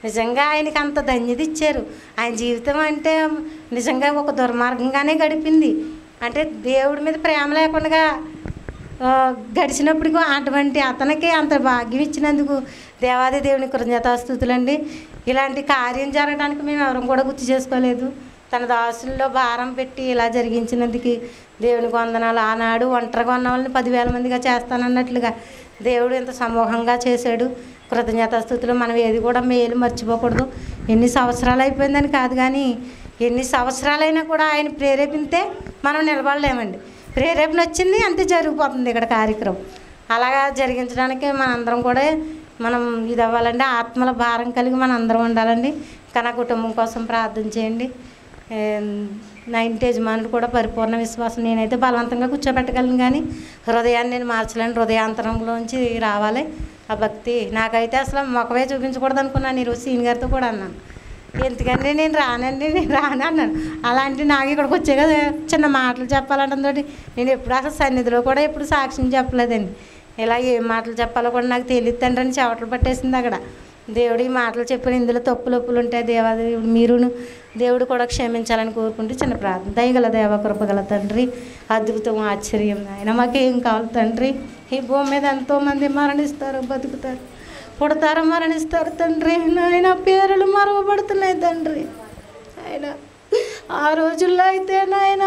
నిజంగా ఆయనకి అంత ధన్యత ఇచ్చారు ఆయన జీవితం అంటే నిజంగా ఒక దుర్మార్గంగానే గడిపింది అంటే దేవుడి మీద ప్రేమ లేకుండా ఆ, గడిచినప్పటికీ అటువంటి అతనికి అంత భాగ్యం ఇచ్చినందుకు దేవాది దేవుని కృతజ్ఞతాస్థుతులండి ఇలాంటి కార్యం జరగడానికి మేము ఎవరం కూడా గుర్తు చేసుకోలేదు తన దాసుల్లో భారం పెట్టి ఇలా జరిగించినందుకు దేవునికి వందనాలు ఆనాడు ఒంటరిగా ఉన్న వాళ్ళని పదివేల మందిగా చేస్తానన్నట్లుగా దేవుడు ఇంత సమూహంగా చేశాడు కృతజ్ఞతాస్థుతులు మనం ఏది కూడా మేలు మర్చిపోకూడదు ఎన్ని సంవత్సరాలు అయిపోయిందని కాదు కానీ ఎన్ని సంవత్సరాలైనా కూడా ఆయన ప్రేరేపితే మనం నిలబడలేమండి ప్రేరేపణ వచ్చింది అంతే జరిగిపోతుంది ఇక్కడ కార్యక్రమం అలాగా జరిగించడానికి మనందరం కూడా మనం ఇది అవ్వాలండి ఆత్మల భారం కలిగి మన అందరం ఉండాలండి కానీ ఆ కుటుంబం కోసం ప్రార్థన చేయండి ఏం, నా ఇంటి యజమానుడు కూడా పరిపూర్ణ విశ్వాసం నేనైతే బలవంతంగా కూర్చోబెట్టగలను కానీ హృదయాన్ని నేను మార్చలేను హృదయాంతరంలోంచి రావాలి ఆ భక్తి నాకైతే అసలు మొఖమే చూపించకూడదు అనుకున్నాను ఈరోజు సీన్ గారితో కూడా అన్నాను ఎందుకంటే నేను రానండి నేను రాను అన్నాను అలాంటి నాకు ఇక్కడికి వచ్చే కదా చిన్న మాటలు చెప్పాలంటే నేను ఎప్పుడు అసలు సన్నిధిలో కూడా ఎప్పుడు సాక్ష్యం చెప్పలేదండి ఇలా ఏం మాటలు చెప్పాలో కూడా నాకు తెలియదు తండ్రి అని చెవటలు పట్టేసింది అక్కడ దేవుడు ఈ మాటలు చెప్పిన ఇందులో తప్పులు ఒప్పులు ఉంటాయి దేవాదేవుడు మీరును దేవుడు కూడా క్షమించాలని కోరుకుంటూ చిన్న ప్రార్థన దయగల దేవ కృపగల తండ్రి అద్భుతం ఆశ్చర్యం ఆయన మాకేం కావాలి తండ్రి ఈ భూమి మీద ఎంతోమంది మరణిస్తారు బతుకుతారు పుడతారు మరణిస్తారు తండ్రి నాయన పేర్లు మరవబడుతున్నాయి తండ్రి ఆయన ఆ రోజుల్లో అయితే నాయన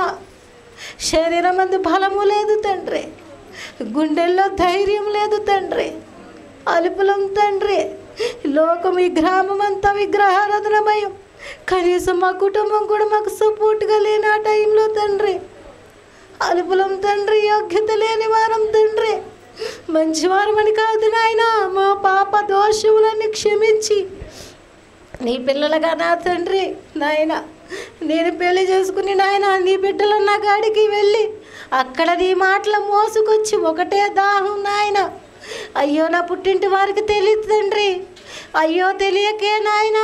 శరీరం అందు బలము లేదు తండ్రి గుండెల్లో ధైర్యం లేదు తండ్రి అలుపులం తండ్రి లోకం ఈ గ్రామం అంతా విగ్రహారాధనమయం కనీసం మా కుటుంబం కూడా మాకు సపోర్ట్గా లేని ఆ టైంలో తండ్రి అలుపులం తండ్రి యోగ్యత లేని వారం తండ్రి మంచివారం అని కాదు నాయన మా పాప దోషములన్నీ క్షమించి నీ పిల్లలుగా నా తండ్రి నాయన నేను పెళ్లి చేసుకుని నాయన నీ బిడ్డలన్న కాడికి వెళ్ళి అక్కడ నీ మాటలు మోసుకొచ్చి ఒకటే దాహం నాయన అయ్యో నా పుట్టింటి వారికి తెలియదు తండ్రి అయ్యో తెలియకే నాయన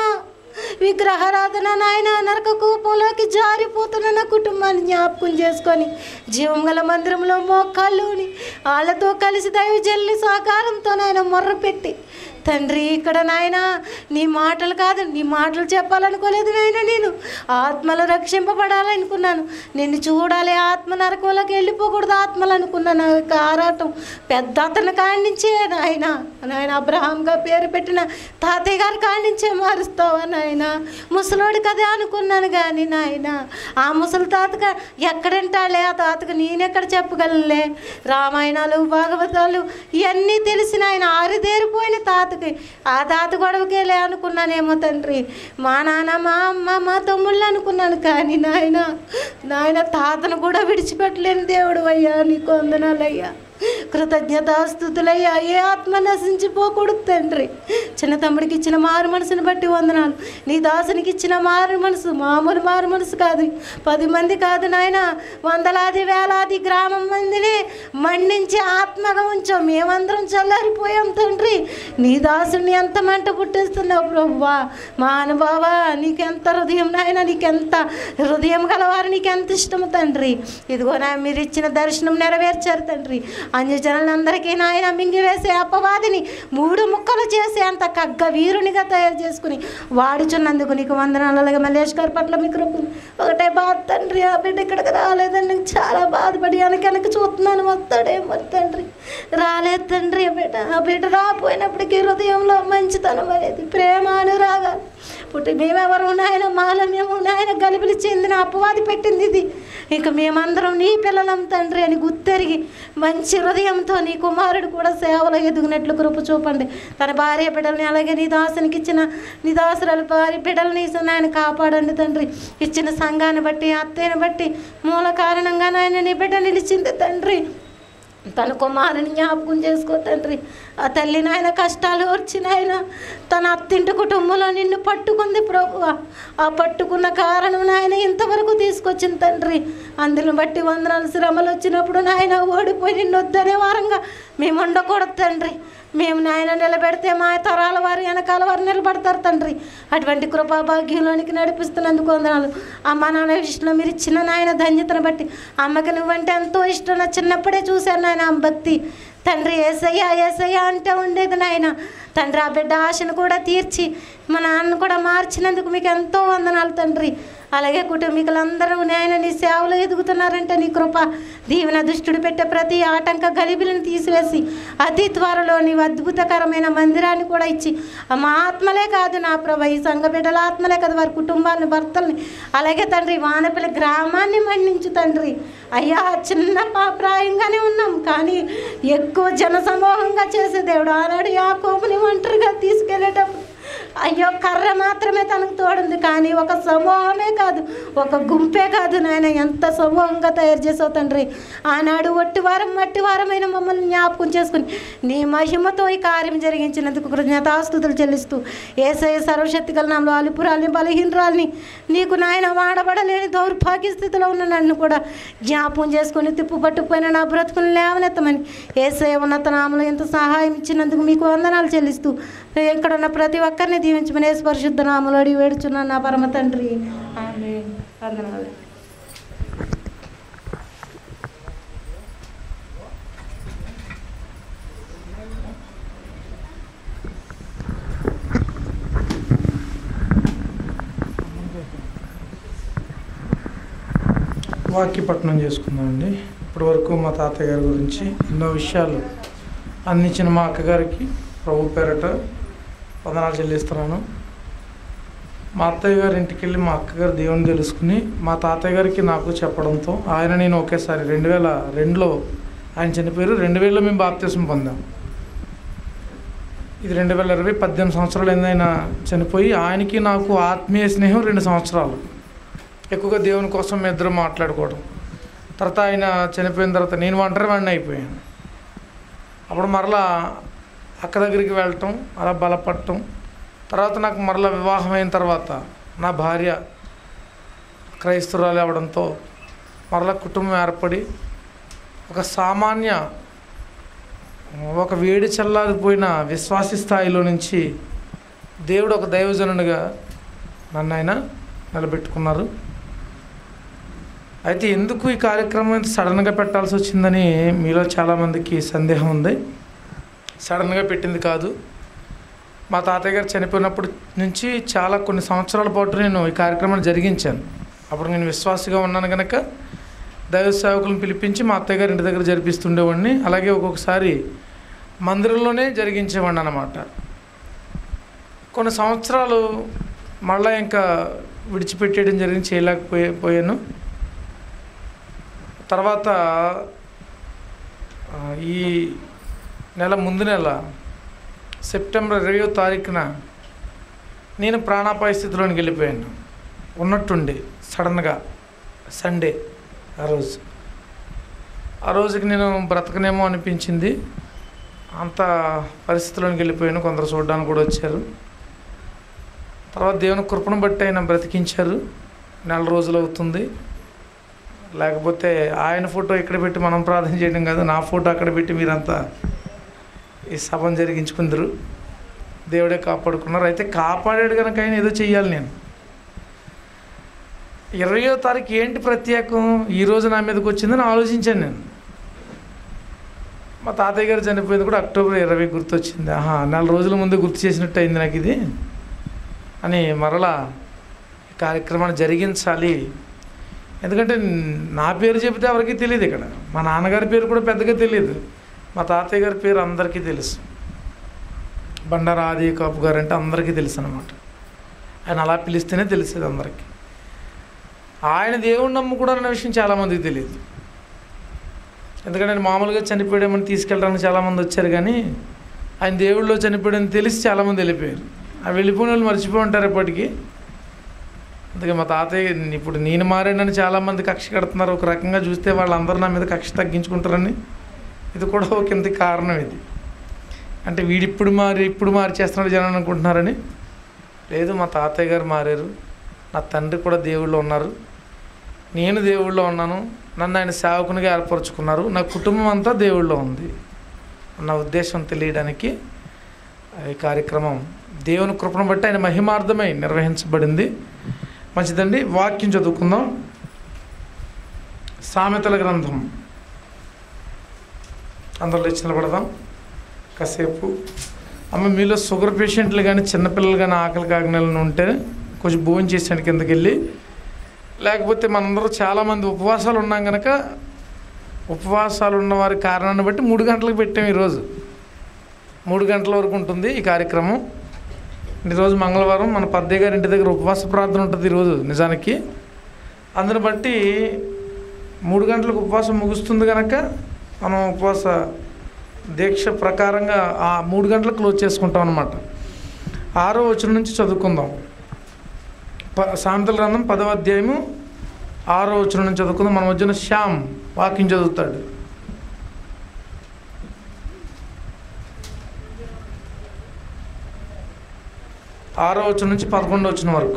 విగ్రహారాధన నాయన నరక కూపంలోకి జారిపోతున్న నా కుటుంబాన్ని జ్ఞాపకం చేసుకొని జీవం గల మందిరంలో మోకాళ్ళుని వాళ్ళతో కలిసి దైవజల్లి సహకారంతో నాయన మొర్ర పెట్టి తండ్రి ఇక్కడ నాయన నీ మాటలు కాదు నీ మాటలు చెప్పాలనుకోలేదు నాయన నేను ఆత్మలు రక్షింపబడాలనుకున్నాను నిన్ను చూడాలి ఆత్మ నరకంలోకి వెళ్ళిపోకూడదు ఆత్మలు అనుకున్నాను నా యొక్క ఆరాటం పెద్ద అతను కాడించే నాయన నాయన అబ్రహాంగా పేరు పెట్టిన తాతయ్య గారి కాడించే మారుస్తావా నాయన ముసలోడు కదే అనుకున్నాను కానీ నాయన ఆ ముసలి తాతక ఎక్కడంటాలే ఆ తాతకు నేనెక్కడ చెప్పగలనులే రామాయణాలు భాగవతాలు ఇవన్నీ తెలిసిన ఆయన ఆరిదేరిపోయిన తాతకి ఆ తాత గొడవకేలే అనుకున్నానేమో తండ్రి మా నాన్న మా అమ్మ మా తమ్ముళ్ళు అనుకున్నాను కానీ నాయన నాయన తాతను కూడా విడిచిపెట్టలేని దేవుడు అయ్యా నీకు వందనాలయ్యా కృతజ్ఞతాస్థుతులయ్యా ఏ ఆత్మ నశించిపోకూడదు తండ్రి చిన్న తమ్ముడికి ఇచ్చిన మారు మనసుని బట్టి వందనాలు నీ దాసునికి ఇచ్చిన మారు మనసు మామూలు మారు మనసు కాదు పది మంది కాదు నాయన వందలాది వేలాది గ్రామం మందిని మండించి ఆత్మగా ఉంచాం మేమందరం చల్లారిపోయాం తండ్రి నీ దాసుని ఎంత మంట పుట్టిస్తున్నావు ప్రభువా మా అనుభవ నీకెంత హృదయం నాయన నీకెంత హృదయం గలవారు నీకెంత ఇష్టము తండ్రి ఇదిగో నా మీరు ఇచ్చిన దర్శనం నెరవేర్చారు తండ్రి అన్యజనులందరికీ నాయన మింగివేసే అపవాదిని మూడు ముక్కలు చేసే అంత కగ్గ వీరునిగా తయారు చేసుకుని వాడుచున్నందుకు నీకు వందనాలు అలాగే మల్లేష్ గారి పట్ల మీకు కృప- ఒకటే బాధ తండ్రి ఆ బిడ్డ ఇక్కడికి రాలేదని నేను చాలా బాధపడి వెనక వెనక చూస్తున్నాను వస్తాడేమో తండ్రి రాలేదు తండ్రి ఆ బిడ్డ ఆ బిడ్డ రాపోయినప్పటికీ హృదయంలో మంచితనం అనేది ప్రేమ అనురాగాలు పుట్టి మేమెవరు నాయన మాల మేము నాయన గలిబిలి చెందిన అపవాది పెట్టింది ఇది ఇక మేమందరం నీ పిల్లలం తండ్రి అని గుర్తెరిగి మంచి హృదయంతో నీ కుమారుడు కూడా సేవలో ఎదుగునట్లు కృప చూపండి తన భార్య బిడ్డల్ని అలాగే నీ దాసునికి ఇచ్చిన నీ దాసురాలు భార్య బిడ్డల్ని నాయన కాపాడండి తండ్రి ఇచ్చిన సంఘాన్ని బట్టి అత్తయ్యని బట్టి మూల కారణంగా నాయన నీ బిడ్డ నిలిచింది తండ్రి తన కుమారుని జ్ఞాపకం చేసుకో తండ్రి ఆ తల్లి నాయన కష్టాలు వచ్చిన ఆయన తన అత్తింటి కుటుంబంలో నిన్ను పట్టుకుంది ప్రభు ఆ పట్టుకున్న కారణం నాయన ఇంతవరకు తీసుకొచ్చింది తండ్రి అందుని బట్టి వందనాలు శ్రమలు వచ్చినప్పుడు నాయన ఓడిపోయి నిన్ను వద్దనే వారంగా మేము ఉండకూడదు తండ్రి మేము నాయన నిలబెడితే మా తరాల వారు వెనకాల వారు నిలబడతారు తండ్రి అటువంటి కృపాభాగ్యంలోనికి నడిపిస్తున్నందుకు వందనాలు అమ్మ నాన్న విషయంలో మీరు ఇచ్చిన నాయన ధన్యతను బట్టి అమ్మకి నువ్వంటే ఎంతో ఇష్టం నా చిన్నప్పుడే చూశాను నాయన ఆమె భక్తి తండ్రి ఏసయ్య ఏసయ్య అంటే ఉండేది నాయన తండ్రి ఆ బిడ్డ ఆశను కూడా తీర్చి మా నాన్నను కూడా మార్చినందుకు మీకు ఎంతో వందనాలు తండ్రి అలాగే కుటుంబీకులందరూ నేను నీ సేవలు ఎదుగుతున్నారంటే నీ కృప దీవెన దుష్టుడు పెట్టే ప్రతి ఆటంక గలిబిలను తీసివేసి అతి త్వరలో నీవు అద్భుతకరమైన మందిరాన్ని కూడా ఇచ్చి ఆ మా ఆత్మలే కాదు నా ప్రభ ఈ సంఘ బిడ్డల ఆత్మలే కాదు వారి కుటుంబాలని భర్తల్ని అలాగే తండ్రి వానపల్లి గ్రామాన్ని మన్నించు తండ్రి అయ్యా చిన్న ప్రాయంగానే ఉన్నాం కానీ ఎక్కువ జన సమూహంగా చేసే దేవుడు ఆనాడు యాకోబుని ఒంటరిగా తీసుకెళ్ళేటప్పుడు అయ్యో కర్ర మాత్రమే తనకు తోడుంది కానీ ఒక సమూహమే కాదు ఒక గుంపే కాదు నాయన ఎంత సమూహంగా తయారు చేసావు తండ్రి ఆనాడు ఒట్టివారం మట్టివారమైన మమ్మల్ని జ్ఞాపకం చేసుకుని నీ మహిమతో ఈ కార్యం జరిగించినందుకు కృతజ్ఞతాస్తుతులు చెల్లిస్తూ ఏసఐ సర్వశక్తి గల నామలో అలిపురాల్ని బలహీనరాల్ని నీకు నాయన వాడబడలేని దౌర్భాగ్య స్థితిలో ఉన్న నన్ను కూడా జ్ఞాపకం చేసుకుని తిప్పు పట్టుకుపోయిన నా బ్రతుకుని లేవనెత్తమని ఏసఐ ఉన్నత నామలో ఎంత సహాయం ఇచ్చినందుకు మీకు వందనాలు చెల్లిస్తూ ఇక్కడ ఉన్న ప్రతి ఒక్కరిని దీవించమని యేసు పరిశుద్ధ నామలో అడిగి వేడుచున్నాను నా పరమ తండ్రి ఆమె వందనాలు వాక్యపట్నం చేసుకుందామండి ఇప్పటి వరకు మా తాతయ్య గారి గురించి ఎన్నో విషయాలు అందించిన మా అక్కగారికి ప్రభు పేరట వందనాలు చెల్లిస్తున్నాను మా అత్తయ్య గారి ఇంటికి వెళ్ళి మా అక్కగారు దేవుని తెలుసుకుని మా తాతయ్య గారికి నాకు చెప్పడంతో ఆయన నేను ఒకేసారి రెండు వేల రెండులో ఆయన చనిపోయారు రెండు వేలలో మేము బాప్తీసం పొందాం ఇది రెండు వేల ఇరవై పద్దెనిమిది సంవత్సరాలు అయింది ఆయన చనిపోయి ఆయనకి నాకు ఆత్మీయ స్నేహం రెండు సంవత్సరాలు ఎక్కువగా దేవుని కోసం మేము ఇద్దరం మాట్లాడుకోవడం తర్వాత ఆయన చనిపోయిన తర్వాత నేను ఒంటరి వాడిని అయిపోయాను అప్పుడు మరలా అక్క దగ్గరికి వెళ్ళటం అలా బలపడటం తర్వాత నాకు మరలా వివాహం అయిన తర్వాత నా భార్య క్రైస్తవురాలు అవడంతో మరలా కుటుంబం ఏర్పడి ఒక సామాన్య ఒక వేడి చల్లారిపోయిన విశ్వాసి స్థాయిలో నుంచి దేవుడు ఒక దైవజనునిగా నన్ను ఆయన నిలబెట్టుకున్నారు అయితే ఎందుకు ఈ కార్యక్రమం ఇంత సడన్గా పెట్టాల్సి వచ్చిందని మీలో చాలామందికి సందేహం ఉంది సడన్గా పెట్టింది కాదు మా తాతయ్య గారు చనిపోయినప్పటి నుంచి చాలా కొన్ని సంవత్సరాల పాటు నేను ఈ కార్యక్రమాన్ని జరిగించాను అప్పుడు నేను విశ్వాసగా ఉన్నాను కనుక దైవ సేవకులను పిలిపించి మా అత్తయ్య గారి ఇంటి దగ్గర జరిపిస్తుండేవాడిని అలాగే ఒక్కొక్కసారి మందిరంలోనే జరిగించేవాడిని అన్నమాట కొన్ని సంవత్సరాలు మళ్ళీ ఇంకా విడిచిపెట్టేయడం జరిగింది చేయలేకపోయే పోయాను తర్వాత ఆ, ఈ నెల ముందు నెల సెప్టెంబర్ ఇరవయో తారీఖున నేను ప్రాణాపాయ స్థితిలోనికి వెళ్ళిపోయాను ఉన్నట్టుండి సడన్గా సండే ఆ రోజు ఆ రోజుకి నేను బ్రతకనేమో అనిపించింది అంత పరిస్థితిలోనికి వెళ్ళిపోయాను కొందరు చూడడానికి కూడా వచ్చారు తర్వాత దేవుని కృపను బట్టి ఆయన బ్రతికించారు నెల రోజులు అవుతుంది లేకపోతే ఆయన ఫోటో ఇక్కడ పెట్టి మనం ప్రార్థన చేయడం కాదు నా ఫోటో అక్కడ పెట్టి మీరంతా ఈ సభను జరిగించుకుందరు దేవుడే కాపాడుకున్నారు అయితే కాపాడాడు కనుక ఆయన ఏదో చెయ్యాలి నేను ఇరవయో తారీఖు ఏంటి ప్రత్యేకం ఈ రోజు నా మీదకి వచ్చిందని ఆలోచించాను నేను మా తాతయ్య గారు చనిపోయింది కూడా అక్టోబర్ ఇరవై గుర్తొచ్చింది ఆహా నెల రోజుల ముందు గుర్తు చేసినట్టు అయింది నాకు ఇది అని మరలా ఈ కార్యక్రమాన్ని జరిగించాలి ఎందుకంటే నా పేరు చెబితే ఎవరికి తెలియదు ఇక్కడ మా నాన్నగారి పేరు కూడా పెద్దగా తెలియదు మా తాతయ్య గారి పేరు అందరికీ తెలుసు బండారా ఆది కాపు గారు అంటే అందరికీ తెలుసు అనమాట ఆయన అలా పిలిస్తేనే తెలిసేది అందరికీ ఆయన దేవుణ్ణి నమ్ముకున్నారన్న విషయం చాలామందికి తెలియదు ఎందుకంటే ఆయన మామూలుగా చనిపోయాడమని తీసుకెళ్ళడానికి చాలామంది వచ్చారు కానీ ఆయన దేవుళ్ళలో చనిపోయాడని తెలిసి చాలామంది వెళ్ళిపోయారు ఆ వెళ్ళిపోయిన వాళ్ళు మర్చిపోయి ఉంటారు ఎప్పటికీ అందుకే మా తాతయ్య ఇప్పుడు నేను మారానని చాలామంది కక్ష కడుతున్నారు ఒక రకంగా చూస్తే వాళ్ళందరూ నా మీద కక్ష తగ్గించుకుంటారని ఇది కూడా ఒక ఇంత కారణం ఇది అంటే వీడిప్పుడు మారి ఇప్పుడు మార్చేస్తున్నాడు జనం అనుకుంటున్నారని లేదు మా తాతయ్య గారు మారారు నా తండ్రి కూడా దేవుళ్ళు ఉన్నారు నేను దేవుళ్ళో ఉన్నాను నన్ను ఆయన సేవకునిగా ఏర్పరచుకున్నారు నా కుటుంబం అంతా దేవుళ్ళో ఉంది నా ఉద్దేశం తెలియడానికి ఈ కార్యక్రమం దేవుని కృపను బట్టి ఆయన మహిమార్థమై నిర్వహించబడింది మంచిదండి వాక్యం చదువుకుందాం సామెతల గ్రంథం అందరూ లేచి నిలబడదాం కాసేపు అమ్మ మీలో షుగర్ పేషెంట్లు కానీ చిన్నపిల్లలు కానీ ఆకలి కాగినాలను ఉంటే కొంచెం భోజనం చేసాను కిందకి వెళ్ళి లేకపోతే మనందరూ చాలామంది ఉపవాసాలు ఉన్నాం కనుక ఉపవాసాలు ఉన్న వారి కారణాన్ని బట్టి మూడు గంటలకు పెట్టాం ఈరోజు మూడు గంటల వరకు ఉంటుంది ఈ కార్యక్రమం ఈరోజు మంగళవారం మన పద్దయ్య గారి ఇంటి దగ్గర ఉపవాస ప్రార్థన ఉంటుంది ఈరోజు నిజానికి అందుని బట్టి మూడు గంటలకు ఉపవాసం ముగుస్తుంది కనుక మనం ఉపవాస దీక్ష ప్రకారంగా ఆ మూడు గంటలకు క్లోజ్ చేసుకుంటాం అనమాట ఆరో వచనం నుంచి చదువుకుందాం ప సాంతల గ్రంథం పదవ అధ్యాయము ఆరో వచనం నుంచి చదువుకుందాం మన మధ్యన శ్యామ్ వాక్యం చదువుతాడు ఆరో వచనం నుంచి పదకొండో వచ్చిన వరకు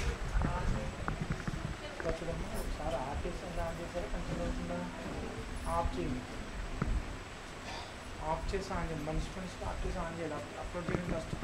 ఆఫ్ చేసి ఆన్ చేయండి మనిషి మనిషి ఆఫ్ చేసి ఆన్ చేయాలి అప్లోడ్ చేయడం కష్టం